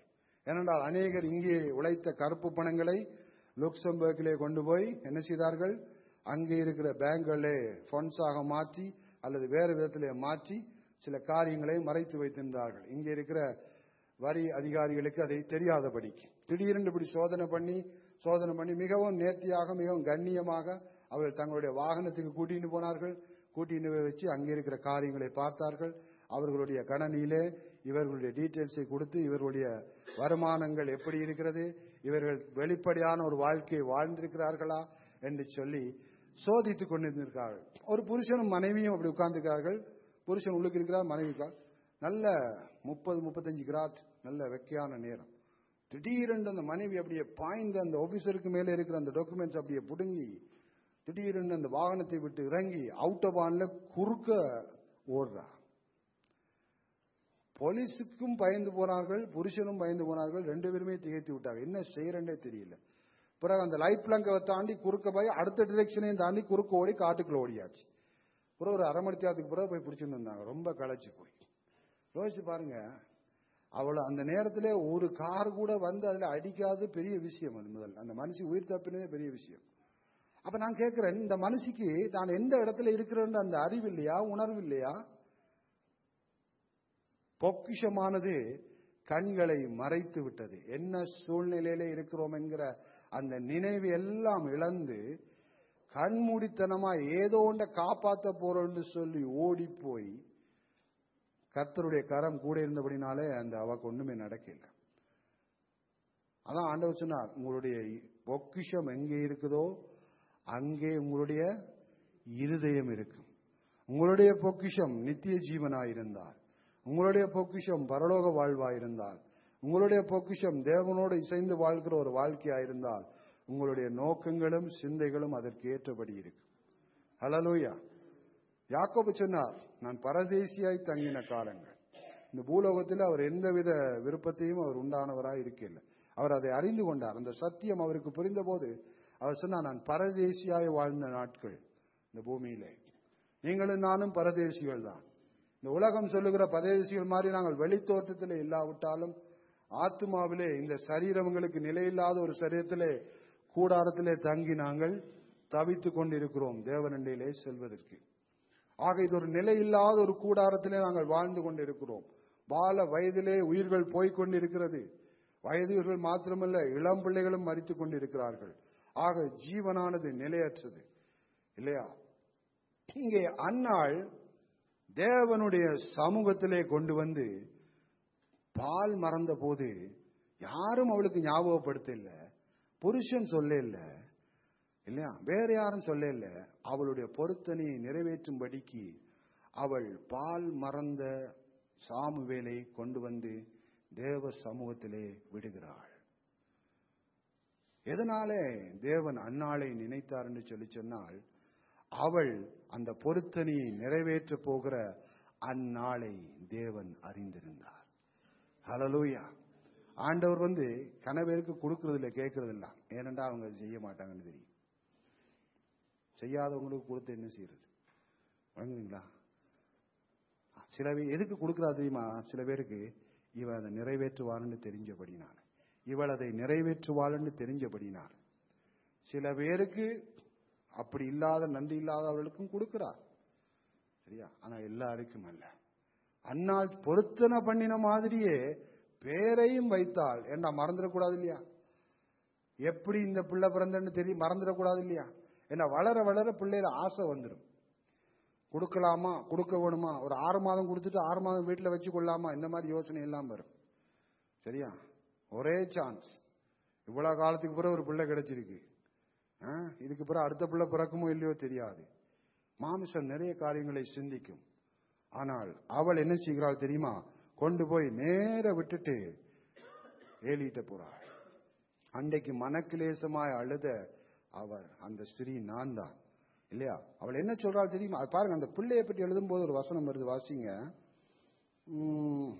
ஏனென்றால் அநேகர் இங்கே உழைத்த கருப்பு பணங்களை லுக்சம்பர்கிலே கொண்டு போய் என்ன செய்தார்கள் அங்கே இருக்கிற பேங்குகளே ஃபண்ட்ஸாக மாற்றி அல்லது வேறு விதத்திலே மாற்றி சில காரியங்களை மறைத்து வைத்திருந்தார்கள் இங்கே இருக்கிற வரி அதிகாரிகளுக்கு அதை தெரியாதபடிக்கு திடீரென்று இப்படி சோதனை பண்ணி சோதனை பண்ணி மிகவும் நேர்த்தியாக மிகவும் கண்ணியமாக அவர்கள் தங்களுடைய வாகனத்துக்கு கூட்டிட்டு போனார்கள் கூட்டிட்டு போய் வச்சு அங்கே இருக்கிற காரியங்களை பார்த்தார்கள் அவர்களுடைய கணனியிலே இவர்களுடைய டீட்டெயில்ஸை கொடுத்து இவர்களுடைய வருமானங்கள் எப்படி இருக்கிறது இவர்கள் வெளிப்படையான ஒரு வாழ்க்கையை வாழ்ந்திருக்கிறார்களா என்று சொல்லி சோதித்துக் கொண்டிருந்திருக்கிறார்கள் ஒரு புருஷனும் மனைவியும் அப்படி உட்கார்ந்திருக்கிறார்கள் புருஷன் உள்ளுக்கு இருக்கிறார் மனைவி உட்கார். நல்ல முப்பது முப்பத்தஞ்சு கிராட் நல்ல வெக்கையான நேரம் திடீரென்று அந்த மனைவி அப்படியே பாய்ந்து அந்த ஆபீசருக்கு மேலே இருக்கிற அந்த டாக்குமெண்ட்ஸ் அப்படியே புடுங்கி திடீரென்று அந்த வாகனத்தை விட்டு இறங்கி அவுட் பான்ல குறுக்க ஓடுறா போலீஸுக்கும் பயந்து போனார்கள் புருஷனும் பயந்து போனார்கள் ரெண்டு பேருமே திகைத்து விட்டார்கள் என்ன செய்யறேன்னே தெரியல பிறகு அந்த லைட் பிளங்கை தாண்டி குறுக்க போய் அடுத்த டிரெக்ஷனையும் தாண்டி குறுக்க ஓடி காட்டுக்குள்ள ஓடியாச்சு பிறகு ஒரு அரை மணி நேரத்துக்கு பிறகு போய் பிடிச்சிட்டு இருந்தாங்க ரொம்ப களைச்சு போய் யோசிச்சு பாருங்க அவ்வளவு அந்த நேரத்திலே ஒரு கார் கூட வந்து அதுல அடிக்காது பெரிய விஷயம் அது முதல் அந்த மனுஷி உயிர் தப்பினதே பெரிய விஷயம் அப்ப நான் கேட்கிறேன் இந்த மனுஷிக்கு தான் எந்த இடத்துல இருக்கிறேன்னு அந்த அறிவு இல்லையா உணர்வு இல்லையா பொக்கிஷமானது கண்களை மறைத்து விட்டது என்ன சூழ்நிலையில இருக்கிறோம் என்கிற அந்த நினைவு எல்லாம் இழந்து கண்மூடித்தனமா ஏதோ ஒன்றை காப்பாத்த போறோம்னு சொல்லி ஓடி போய் கர்த்தருடைய கரம் கூட இருந்தபடினாலே அந்த அவக்கு ஒண்ணுமே நடக்கல அதான் ஆண்டவர் சொன்னார் உங்களுடைய பொக்கிஷம் எங்கே இருக்குதோ அங்கே உங்களுடைய இருதயம் இருக்கும் உங்களுடைய பொக்கிஷம் நித்திய ஜீவனாயிருந்தால் உங்களுடைய பொக்கிஷம் பரலோக வாழ்வாயிருந்தால் உங்களுடைய பொக்கிஷம் தேவனோடு இசைந்து வாழ்கிற ஒரு வாழ்க்கையாயிருந்தால் உங்களுடைய நோக்கங்களும் சிந்தைகளும் அதற்கு ஏற்றபடி இருக்கும் ஹலலூயா யாக்கோபு சொன்னார் நான் பரதேசியாய் தங்கின காலங்கள் இந்த பூலோகத்தில் அவர் எந்தவித விருப்பத்தையும் அவர் உண்டானவராய் இருக்கல அவர் அதை அறிந்து கொண்டார் அந்த சத்தியம் அவருக்கு புரிந்தபோது அவர் சொன்னார் நான் பரதேசியாய் வாழ்ந்த நாட்கள் இந்த பூமியிலே நீங்களும் நானும் பரதேசிகள் தான் இந்த உலகம் சொல்லுகிற பரதேசிகள் மாதிரி நாங்கள் வெளித்தோற்றத்தில் இல்லாவிட்டாலும் ஆத்மாவிலே இந்த சரீரங்களுக்கு நிலையில்லாத ஒரு சரீரத்திலே கூடாரத்திலே தங்கி நாங்கள் தவித்துக் கொண்டிருக்கிறோம் தேவனண்டையிலே செல்வதற்கு ஆக இது ஒரு நிலையில்லாத ஒரு கூடாரத்திலே நாங்கள் வாழ்ந்து கொண்டிருக்கிறோம் பால வயதிலே உயிர்கள் போய்க் கொண்டிருக்கிறது வயதுகள் மாத்திரமல்ல இளம் பிள்ளைகளும் மறித்துக் கொண்டிருக்கிறார்கள் ஆக ஜீவனானது நிலையற்றது இல்லையா இங்கே அன்னாள் தேவனுடைய சமூகத்திலே கொண்டு வந்து பால் மறந்த போது யாரும் அவளுக்கு ஞாபகப்படுத்த இல்ல புருஷன் சொல்ல இல்ல இல்லையா வேற யாரும் சொல்ல இல்ல அவளுடைய பொருத்தனையை நிறைவேற்றும்படிக்கு அவள் பால் மறந்த சாமுவேலை கொண்டு வந்து தேவ சமூகத்திலே விடுகிறாள் எதனாலே தேவன் அன்னாளை நினைத்தார் என்று சொல்லி சொன்னால் அவள் அந்த பொருத்தனையை நிறைவேற்ற போகிற அந்நாளை தேவன் அறிந்திருந்தார் ஹலலூயா ஆண்டவர் வந்து கணவருக்கு கொடுக்கறது இல்லை கேட்கறது இல்ல ஏனென்றா அவங்க அதை செய்ய மாட்டாங்கன்னு தெரியும் செய்யாதவங்களுக்கு கொடுத்து என்ன செய்யறது வழங்குறீங்களா சில பேர் எதுக்கு கொடுக்குறா தெரியுமா சில பேருக்கு இவன் அதை நிறைவேற்றுவான்னு தெரிஞ்சபடினால இவள் அதை நிறைவேற்றுவாள்னு தெரிஞ்சபடினார் சில பேருக்கு அப்படி இல்லாத நன்றி இல்லாதவர்களுக்கும் கொடுக்கிறார் சரியா ஆனா எல்லாருக்கும் அல்ல அந்நாள் பொருத்தனை பண்ணின மாதிரியே பேரையும் வைத்தாள் ஏண்டா மறந்துடக்கூடாது இல்லையா எப்படி இந்த பிள்ளை பிறந்தன்னு தெரியும் மறந்துடக்கூடாது இல்லையா ஏன்னா வளர வளர பிள்ளையில ஆசை வந்துடும் கொடுக்கலாமா கொடுக்க வேணுமா ஒரு ஆறு மாதம் கொடுத்துட்டு ஆறு மாதம் வீட்டில் வச்சு கொள்ளாமா இந்த மாதிரி யோசனை எல்லாம் வரும் சரியா ஒரே சான்ஸ் இவ்வளவு காலத்துக்கு பிறகு ஒரு பிள்ளை கிடைச்சிருக்கு ஆ, இதுக்கு பிறகு அடுத்த பிள்ளை பிறக்குமோ இல்லையோ தெரியாது மாமிசம் நிறைய காரியங்களை சிந்திக்கும் ஆனால் அவள் என்ன செய்கிறாள் தெரியுமா கொண்டு போய் நேர விட்டுட்டு ஏலிட்ட போறாள் அன்றைக்கு மனக்கிலேசமாய் அழுத அவர் அந்த ஸ்திரீ நான் தான் இல்லையா அவள் என்ன சொல்றாள் தெரியுமா அது பாருங்க அந்த பிள்ளையை பற்றி எழுதும் போது ஒரு வசனம் வருது வாசிங்க உம்,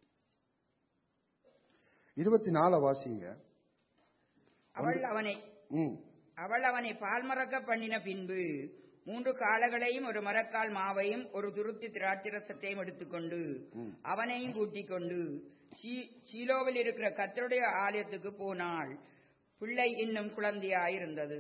இருபத்தி நாலு வாசிங்க அவள் அவனை ம் அவள் அவனை பால் மறக்க பண்ணின பின்பு மூன்று காளைகளையும் ஒரு மரக்கால் மாவையும் ஒரு துருத்தி திராட்சரசத்தையும் எடுத்துக்கொண்டு அவனையும் கூட்டிக் கொண்டு சீ- சீலோவில் இருக்கிற கத்தருடைய ஆலயத்துக்கு போனாள் பிள்ளை இன்னும் குழந்தையாயிருந்தது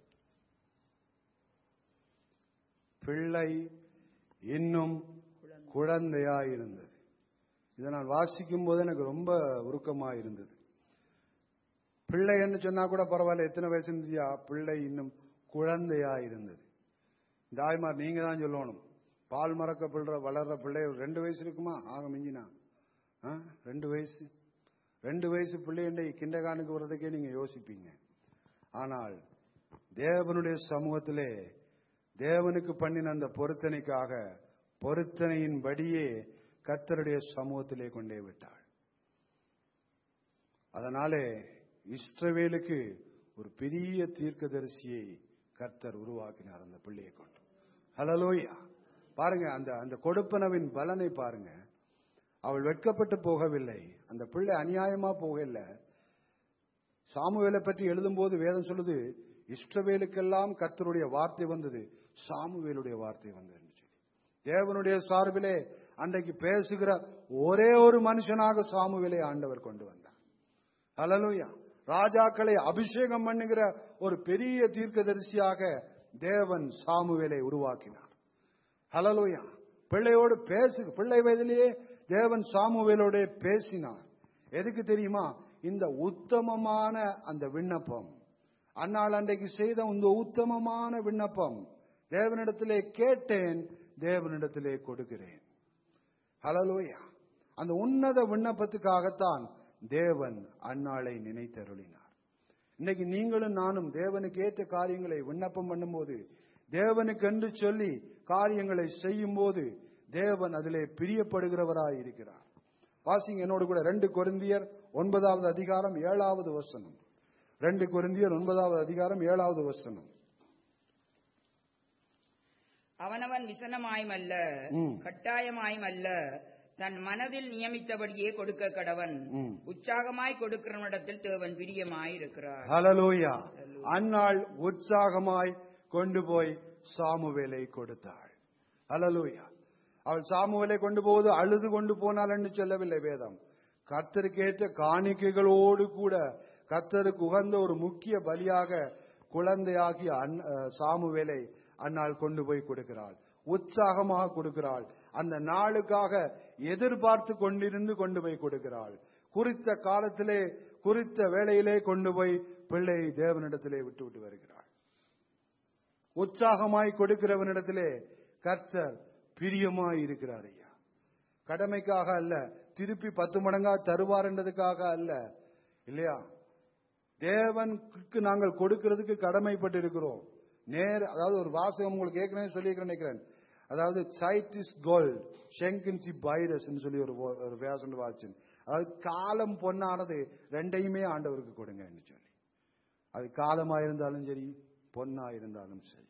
பிள்ளை இன்னும் குழந்தையாயிருந்தது இதை நான் வாசிக்கும் போது எனக்கு ரொம்ப உருக்கமா இருந்தது பிள்ளை என்று சொன்னா கூட பரவாயில்ல எத்தனை வயசு இருந்துச்சியா பிள்ளை இன்னும் குழந்தையா இருந்தது இந்த ஆய்மார் நீங்க தான் சொல்லணும் பால் மறக்க பிள்ளை வளர்ற பிள்ளை ஒரு ரெண்டு வயசு இருக்குமா ஆக மிஞ்சினா ஆ? ரெண்டு வயசு ரெண்டு வயசு பிள்ளைண்டை கிண்டகானுக்கு வர்றதுக்கே நீங்க யோசிப்பீங்க ஆனால் தேவனுடைய சமூகத்திலே தேவனுக்கு பண்ணின அந்த பொருத்தனைக்காக பொருத்தனையின்படியே கத்தருடைய சமூகத்திலே கொண்டே விட்டாள் அதனாலே இஸ்ரவேலுக்கு ஒரு பெரிய தீர்க்கதரிசியை கர்த்தர் உருவாக்கினார் அந்த பிள்ளையை கொண்டு ஹலலோயா பாருங்க அந்த அந்த கொடுப்பனவின் பலனை பாருங்க அவள் வெட்கப்பட்டு போகவில்லை அந்த பிள்ளை அநியாயமா போகல சாமுவேலை பற்றி எழுதும்போது வேதம் சொல்லுது இஸ்ரவேலுக்கெல்லாம் கர்த்தருடைய வார்த்தை வந்தது சாமுவேலுடைய வார்த்தை வந்தது சொல்லி தேவனுடைய சார்பிலே அன்றைக்கு பேசுகிற ஒரே ஒரு மனுஷனாக சாமுவேலை ஆண்டவர் கொண்டு வந்தார் ஹalleluya ராஜாக்களை அபிஷேகம் பண்ணுகிற ஒரு பெரிய தீர்க்கதரிசியாக தேவன் சாமுவேலை உருவாக்கினார் ஹalleluya பிள்ளையோடு பேசு பிள்ளை வயதிலேயே தேவன் சாமுவேலோட பேசினார் எதுக்கு தெரியுமா இந்த உத்தமமான அந்த விண்ணப்பம் அந்நாள் அன்றைக்கு செய்த இந்த உத்தமமான விண்ணப்பம் தேவனிடத்திலே கேட்டேன் தேவனிடத்திலே கொடுக்கிறேன் ஹalleluya அந்த உன்னத விண்ணப்பத்துக்காகத்தான் தேவன் அந்நாளை நினைத்தருளினார் இன்னைக்கு நீங்களும் நானும் தேவனுக்கு ஏற்ற காரியங்களை விண்ணப்பம் பண்ணும்போது தேவனுக்கு என்று சொல்லி காரியங்களை செய்யும் போது தேவன் அதிலே பிரியப்படுகிறவராய் இருக்கிறார் வாசிங்க என்னோடு கூட ரெண்டு கொரிந்தியர் ஒன்பதாவது அதிகாரம் ஏழாவது வசனம் ரெண்டு கொரிந்தியர் ஒன்பதாவது அதிகாரம் ஏழாவது வசனம் அவனவன் விசனமாயும் அல்ல ம். கட்டாயமாயும் அல்ல தன் மனதில் நியமித்தபடியே கொடுக்க கடவன் ம். உற்சாகமாய் கொடுக்கிறவனிடத்தில் தேவன் பிரியமாயிருக்கிறார் ஹalleluya அந்நாள் உற்சாகமாய் கொண்டு போய் சாமுவேலை கொடுத்தாள் ஹalleluya அவள் சாமுவேலை கொண்டு போவது அழுது கொண்டு போனாள் என்று சொல்லவில்லை வேதம் கர்த்தருக்கேற்ற காணிக்கைகளோடு கூட கர்த்தருக்கு உகந்த ஒரு முக்கிய பலியாக குழந்தையாகிய அன்- அஹ், சாமுவேலை அந்நாள் கொண்டு போய் கொடுக்கிறாள் உற்சாகமாக கொடுக்கிறாள் அந்த நாளுக்காக எதிர்பார்த்து கொண்டிருந்து கொண்டு போய் கொடுக்கிறாள் குறித்த காலத்திலே குறித்த வேளையிலே கொண்டு போய் பிள்ளையை தேவனிடத்திலே விட்டு விட்டு வருகிறாள் உற்சாகமாய் கொடுக்கிறவனிடத்திலே கர்த்தர் பிரியமாய் இருக்கிறார் ஐயா கடமைக்காக அல்ல திருப்பி பத்து மடங்கா தருவார் என்றதுக்காக அல்ல இல்லையா தேவனுக்கு நாங்கள் கொடுக்கிறதுக்கு கடமைப்பட்டு இருக்கிறோம் நேர் அதாவது ஒரு வாசகம் உங்களுக்கு ஏற்கனவே சொல்லியிருக்கிறேன் நினைக்கிறேன் அதாவது சைட் இஸ் கோல்ட் ஷெங்கின்சி பைரஸ் சொல்லி ஒரு wo- ஒரு வேசன் வாச்சு அதாவது காலம் பொன்னானது ரெண்டையுமே ஆண்டவருக்கு கொடுங்க சொல்லி அது காலமா இருந்தாலும் சரி பொன்னா இருந்தாலும் சரி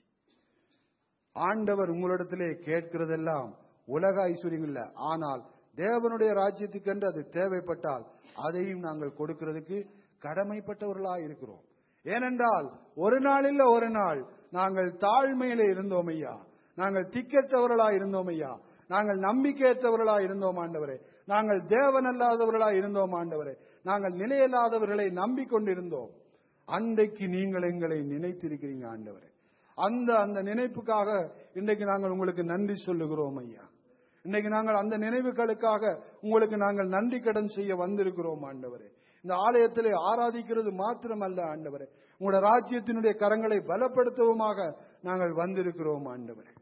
ஆண்டவர் உங்களிடத்திலே கேட்கிறதெல்லாம் உலக ஐஸ்வர்யம் இல்ல ஆனால் தேவனுடைய ராஜ்யத்துக்கென்று அது தேவைப்பட்டால் அதையும் நாங்கள் கொடுக்கிறதுக்கு கடமைப்பட்டவர்களா இருக்கிறோம் ஏனென்றால் ஒரு நாள் இல்ல ஒரு நாள் நாங்கள் தாழ்மையிலே இருந்தோம் ஐயா நாங்கள் திக்கற்றவர்களா இருந்தோம் ஐயா நாங்கள் நம்பிக்கையற்றவர்களா இருந்தோம் ஆண்டவரே நாங்கள் தேவன் அல்லாதவர்களா இருந்தோம் ஆண்டவரே நாங்கள் நிலையில்லாதவர்களை நம்பிக்கொண்டிருந்தோம் அன்றைக்கு நீங்கள் எங்களை நினைத்திருக்கிறீங்க ஆண்டவரே அந்த அந்த நினைப்புக்காக இன்றைக்கு நாங்கள் உங்களுக்கு நன்றி சொல்லுகிறோம் ஐயா இன்னைக்கு நாங்கள் அந்த நினைவுகளுக்காக உங்களுக்கு நாங்கள் நன்றி கடன் செய்ய வந்திருக்கிறோம் ஆண்டவரே இந்த ஆலயத்திலே ஆராதிக்கிறது மாத்திரமல்ல ஆண்டவரே உங்களுடைய ராஜ்யத்தினுடைய கரங்களை பலப்படுத்தவுமாக நாங்கள் வந்திருக்கிறோம் ஆண்டவரே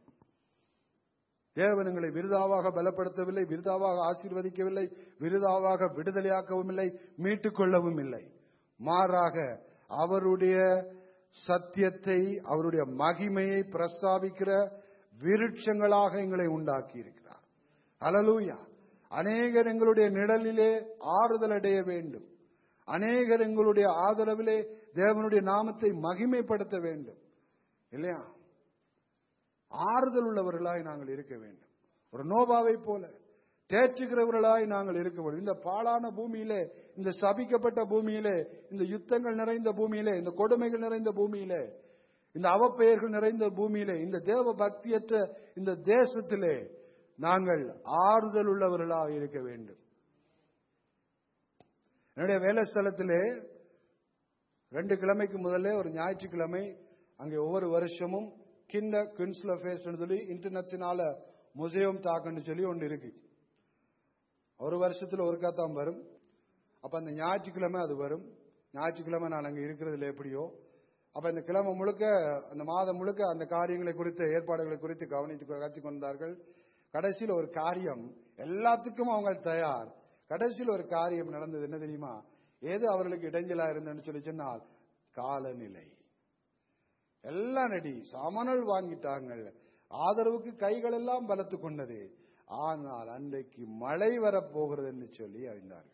தேவன் எங்களை விருதாவாக பலப்படுத்தவில்லை விருதாவாக ஆசீர்வதிக்கவில்லை விருதாவாக விடுதலையாக்கவும் இல்லை மீட்டுக் கொள்ளவும் இல்லை மாறாக அவருடைய சத்தியத்தை அவருடைய மகிமையை பிரஸ்தாபிக்கிற விருட்சங்களாக எங்களை உண்டாக்கி இருக்கிறார் அலலூயா அநேகர் எங்களுடைய நிழலிலே ஆறுதல் அடைய வேண்டும் அநேகர் எங்களுடைய ஆதரவிலே தேவனுடைய நாமத்தை மகிமைப்படுத்த வேண்டும் இல்லையா ஆறுதல் உள்ளவர்களாய் நாங்கள் இருக்க வேண்டும் ஒரு நோபாவை போல தேற்றுகிறவர்களாய் நாங்கள் இருக்க வேண்டும் இந்த பாழான பூமியிலே இந்த சபிக்கப்பட்ட பூமியிலே இந்த யுத்தங்கள் நிறைந்த பூமியிலே இந்த கொடுமைகள் நிறைந்த பூமியிலே இந்த அவப்பெயர்கள் நிறைந்த பூமியிலே இந்த தேவ பக்தியற்ற இந்த தேசத்திலே நாங்கள் ஆறுதல் உள்ளவர்களாக இருக்க வேண்டும் என்னுடைய வேலை ஸ்தலத்திலே ரெண்டு கிழமைக்கு முதல்ல ஒரு ஞாயிற்றுக்கிழமை அங்கே ஒவ்வொரு வருஷமும் கிண்ட குயின்ஸ்ல ஃபேஸ் சொல்லி இன்டர்நேஷனல் முசியம் தாக்குன்னு சொல்லி ஒன்று இருக்கு ஒரு வருஷத்துல ஒருக்கா தான் வரும் அப்ப அந்த ஞாயிற்றுக்கிழமை அது வரும் ஞாயிற்றுக்கிழமை நான் அங்க இருக்கிறதுல எப்படியோ அப்ப இந்த கிழமை முழுக்க அந்த மாதம் முழுக்க அந்த காரியங்களை குறித்த ஏற்பாடுகளை குறித்து கவனித்து கற்றுக் கொண்டார்கள் கடைசியில் ஒரு காரியம் எல்லாத்துக்கும் அவங்க தயார் கடைசியில் ஒரு காரியம் நடந்தது என்ன தெரியுமா ஏது அவர்களுக்கு இடைஞ்சலா இருந்தேன்னு சொல்லி சொன்னால் காலநிலை எல்லாம் ரெடி சாமானல் வாங்கிட்டாங்க ஆதரவுக்கு கைகள் எல்லாம் பலத்து கொண்டது ஆனால் அன்றைக்கு மழை வரப்போகிறதுன்னு சொல்லி அறிந்தார்கள்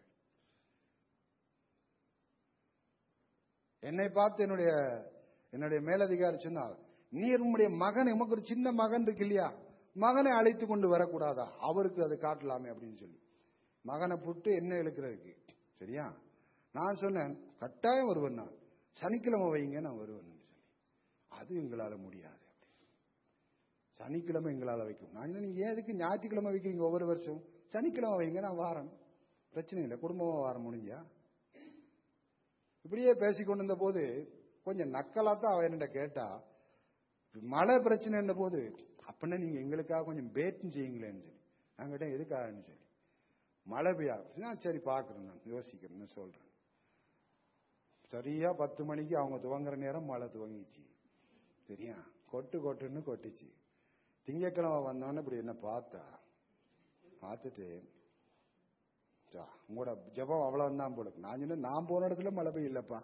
என்னை பார்த்து என்னுடைய என்னுடைய மேலதிகாரி சொன்னார் நீ உம்முடைய மகன் உமக்கு ஒரு சின்ன மகன் இருக்கு இல்லையா மகனை அழைத்து கொண்டு வரக்கூடாதா அவருக்கு அதை காட்டலாமே அப்படின்னு சொல்லி மகனை புட்டு என்ன இழுக்கிறதுக்கு சரியா நான் சொன்னேன் கட்டாயம் வருவேன் நான் சனிக்கிழமை வைங்க நான் வருவேன் சொல்லி அது எங்களால முடியாது சனிக்கிழமை எங்களால வைக்கும் நான் சொன்னேன், நீங்க ஏன் எதுக்கு ஞாயிற்றுக்கிழமை வைக்கிறீங்க ஒவ்வொரு வருஷம் சனிக்கிழமை வைங்க நான் வாரேன் பிரச்சனை இல்லை குடும்பமா வாரம் முடிஞ்சா இப்படியே பேசிக்கொண்டிருந்த போது கொஞ்சம் நக்கலா தான் அவன் என்கிட்ட கேட்டா மழை பிரச்சனை போது அப்படின்னா நீங்க எங்களுக்காக கொஞ்சம் பேட்டும் செய்யுங்களேன்னு சொல்லி நான் கேட்டேன் எதுக்காகன்னு சொல்லி மழை பெய்யா நான் சரி பார்க்குறேன் நான் யோசிக்கிறேன்னு சொல்றேன் சரியா பத்து மணிக்கு அவங்க துவங்குற நேரம் மழை துவங்கிச்சு சரியா கொட்டு கொட்டுன்னு கொட்டுச்சு திங்கக்கிழமை வந்தோடனே இப்படி என்ன பார்த்தா பார்த்துட்டு சா, உங்களோட ஜெபம் அவ்வளவுதான் போல இருக்கு. நான் சொன்னேன் நான் போன இடத்துல மழை பெய்யலப்பா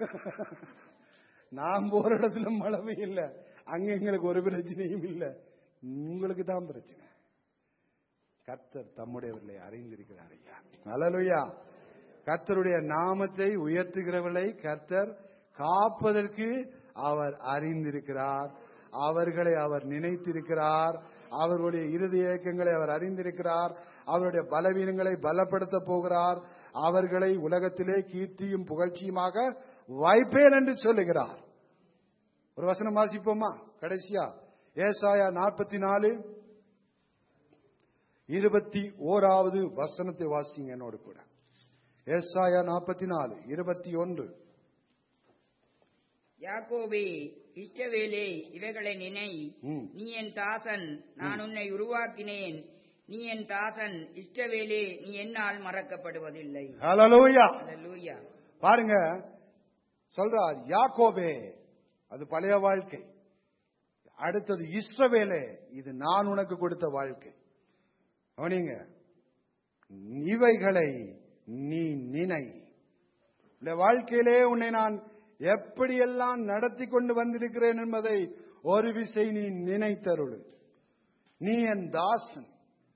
நான் போற இடத்துல மழை பெய்யல அங்க எங்களுக்கு ஒரு பிரச்சனையும் இல்ல உங்களுக்கு தான் பிரச்சனை கர்த்தர் தம்முடையவர்களை அறிந்திருக்கிறார் ஐயா அலலுயா கர்த்தருடைய நாமத்தை உயர்த்துகிறவர்களை கர்த்தர் காப்பதற்கு அவர் அறிந்திருக்கிறார் அவர்களை அவர் நினைத்திருக்கிறார் அவர்களுடைய இறுதி இயக்கங்களை அவர் அறிந்திருக்கிறார் அவருடைய பலவீனங்களை பலப்படுத்த போகிறார் அவர்களை உலகத்திலே கீர்த்தியும் புகழ்ச்சியுமாக வைப்பேன் என்று சொல்லுகிறார் ஒரு வசனம் வாசிப்போமா கடைசியா ஏசாயா நாற்பத்தி நாலு இருபத்தி ஓராவது வசனத்தை வாசிங்க என்னோடு கூட ஏசாயா நாற்பத்தி நாலு இருபத்தி ஒன்று யாக்கோபே இஷ்டவேலே இவைகளை நினை ம். நீ என் தாசன் நான் உன்னை உருவாக்கினேன் நீ என் தாசன் இஷ்டவேலே நீ என்னால் மறக்கப்படுவதில்லை ஹalleluya அல்லேலூயா பாருங்க சொல்றார் யாக்கோபே அது பழைய வாழ்க்கை அடுத்தது இஸ்ரவேலே இது நான் உனக்கு கொடுத்த வாழ்க்கை கவனிங்க இவைகளை நீ நினை இந்த வாழ்க்கையிலே உன்னை நான் எப்படியெல்லாம் நடத்தி கொண்டு வந்திருக்கிறேன் என்பதை ஒரு விசை நீ நினைத்தருள் நீ என் தாசன்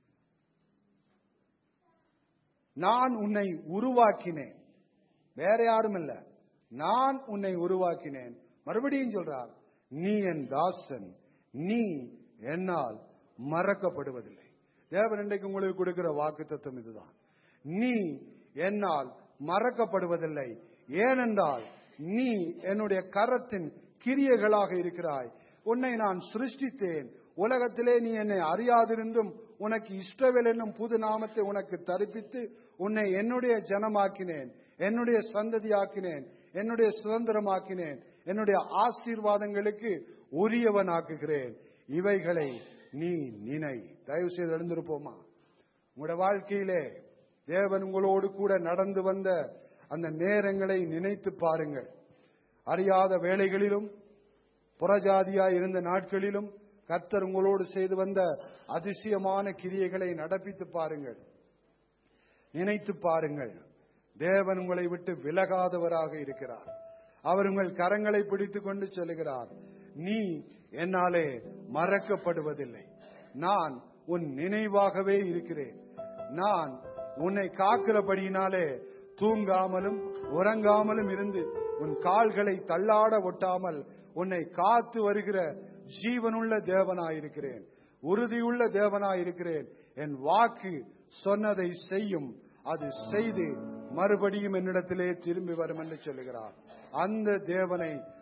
நான் உன்னை உருவாக்கினேன் வேற யாரும் இல்ல நான் உன்னை உருவாக்கினேன் மறுபடியும் சொல்றார் நீ என் தாசன் நீ என்னால் மறக்கப்படுவதில்லை தேவன் இன்றைக்கு உங்களுக்கு கொடுக்கிற வாக்கு தத்துவம் இதுதான் நீ என்னால் மறக்கப்படுவதில்லை ஏனென்றால் நீ என்னுடைய கரத்தின் கிரியைகளாக இருக்கிறாய் உன்னை நான் சிருஷ்டித்தேன் உலகத்திலே நீ என்னை அறியாதிருந்தும் உனக்கு இஷ்டவேல் என்னும் புது நாமத்தை உனக்கு தரிப்பித்து உன்னை என்னுடைய ஜனமாக்கினேன் என்னுடைய சந்ததியாக்கினேன் என்னுடைய சுதந்திரமாக்கினேன் என்னுடைய ஆசீர்வாதங்களுக்கு உரியவனாக்குகிறேன் இவைகளை நீ நினை தயவு செய்து எழுந்திருப்போமா உங்களுடைய வாழ்க்கையிலே தேவன் உங்களோடு கூட நடந்து வந்த அந்த நேரங்களை நினைத்து பாருங்கள் அறியாத வேளைகளிலும் புறஜாதியாய் இருந்த நாட்களிலும் கர்த்தர் உங்களோடு செய்து வந்த அதிசயமான கிரியைகளை நடப்பித்து பாருங்கள் நினைத்து பாருங்கள் தேவன் உங்களை விட்டு விலகாதவராக இருக்கிறார் அவர் உங்கள் கரங்களை பிடித்துக் கொண்டு சொல்லுகிறார் நீ என்னாலே மறக்கப்படுவதில்லை நான் உன் நினைவாகவே இருக்கிறேன் நான் உன்னை காக்கிறபடியினாலே தூங்காமலும் உறங்காமலும் இருந்து உன் கால்களை தள்ளாட ஒட்டாமல் உன்னை காத்து வருகிற ஜீவனுள்ள தேவனாயிருக்கிறேன் உறுதியுள்ள தேவனாயிருக்கிறேன் என் வாக்கு சொன்னதை செய்யும் அது செய்து மறுபடியும் என்னிடத்திலே திரும்பி வரும் என்று சொல்லுகிறார் அந்த தேவனை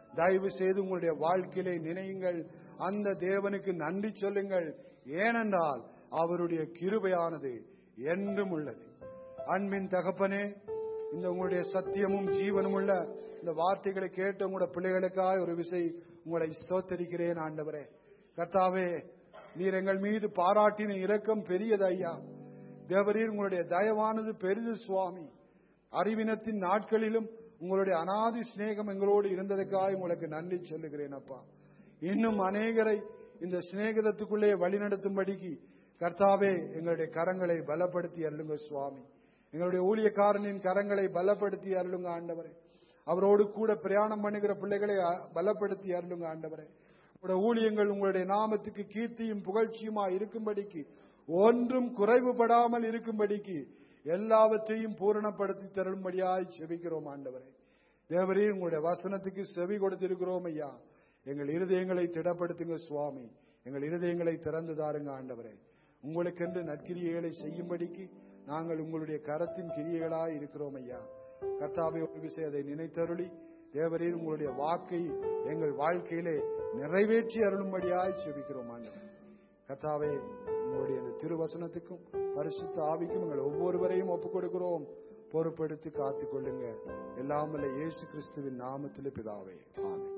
தயவு செய்து உங்களுடைய வாழ்க்கையிலே நினையுங்கள் அந்த தேவனுக்கு நன்றி சொல்லுங்கள் ஏனென்றால் அவருடைய கிருபையானது என்றும் உள்ளது அன்பின் தகப்பனே இந்த உங்களுடைய சத்தியமும் ஜீவனும் உள்ள இந்த வார்த்தைகளை கேட்டு உங்களுடைய பிள்ளைகளுக்காக ஒரு விசை உங்களை சோத்தரிக்கிறேன் ஆண்டவரே கர்த்தாவே நீர் எங்கள் மீது பாராட்டின இரக்கம் பெரியது ஐயா தேவரீர் உங்களுடைய தயவானது பெரிது சுவாமி அறிவினத்தின் நாட்களிலும் உங்களுடைய அனாதி சிநேகம் எங்களோடு இருந்ததுக்காக உங்களுக்கு நன்றி சொல்லுகிறேன் அப்பா இன்னும் அநேகரை இந்த சிநேகிதத்துக்குள்ளே வழிநடத்தும்படிக்கு கர்த்தாவே எங்களுடைய கரங்களை பலப்படுத்தி அருளுங்க சுவாமி எங்களுடைய ஊழியக்காரனின் கரங்களை பலப்படுத்தி அருளுங்க ஆண்டவரே அவரோடு கூட பிரயாணம் பண்ணுகிற பிள்ளைகளை அ- பலப்படுத்தி அருளுங்க ஆண்டவரே உங்களுடைய ஊழியங்கள் உங்களுடைய நாமத்துக்கு கீர்த்தியும் புகழ்ச்சியுமா இருக்கும்படிக்கு ஒன்றும் குறைவுபடாமல் இருக்கும்படிக்கு எல்லாவற்றையும் பூரணப்படுத்தி தரும்படியாய் செபிக்கிறோம் ஆண்டவரே தேவரே உங்களுடைய வசனத்துக்கு செவி கொடுத்திருக்கிறோம் ஐயா எங்கள் இருதயங்களை திடப்படுத்துங்க சுவாமி எங்கள் இருதயங்களை திறந்து தாருங்க ஆண்டவரே உங்களுக்கென்று நற்கிரியைகளை செய்யும்படிக்கு நாங்கள் உங்களுடைய கரத்தின் கிரியைகளாய் இருக்கிறோம் ஐயா கர்த்தாவை ஒரு விஷயம் அதை நினைத்தருளி தேவரீர் உங்களுடைய வாக்கை எங்கள் வாழ்க்கையிலே நிறைவேற்றி அருளும்படியாய் செபிக்கிறோம் ஆண்டவரே கர்த்தாவே உங்களுடைய இந்த திருவசனத்துக்கும் பரிசுத்த ஆவிக்கும் எங்கள் ஒவ்வொருவரையும் ஒப்புக் கொடுக்கிறோம் பொறுப்பெடுத்து காத்துக் கொள்ளுங்க எல்லாமல்ல இயேசு கிறிஸ்துவின் நாமத்தில் பிதாவே ஆமென்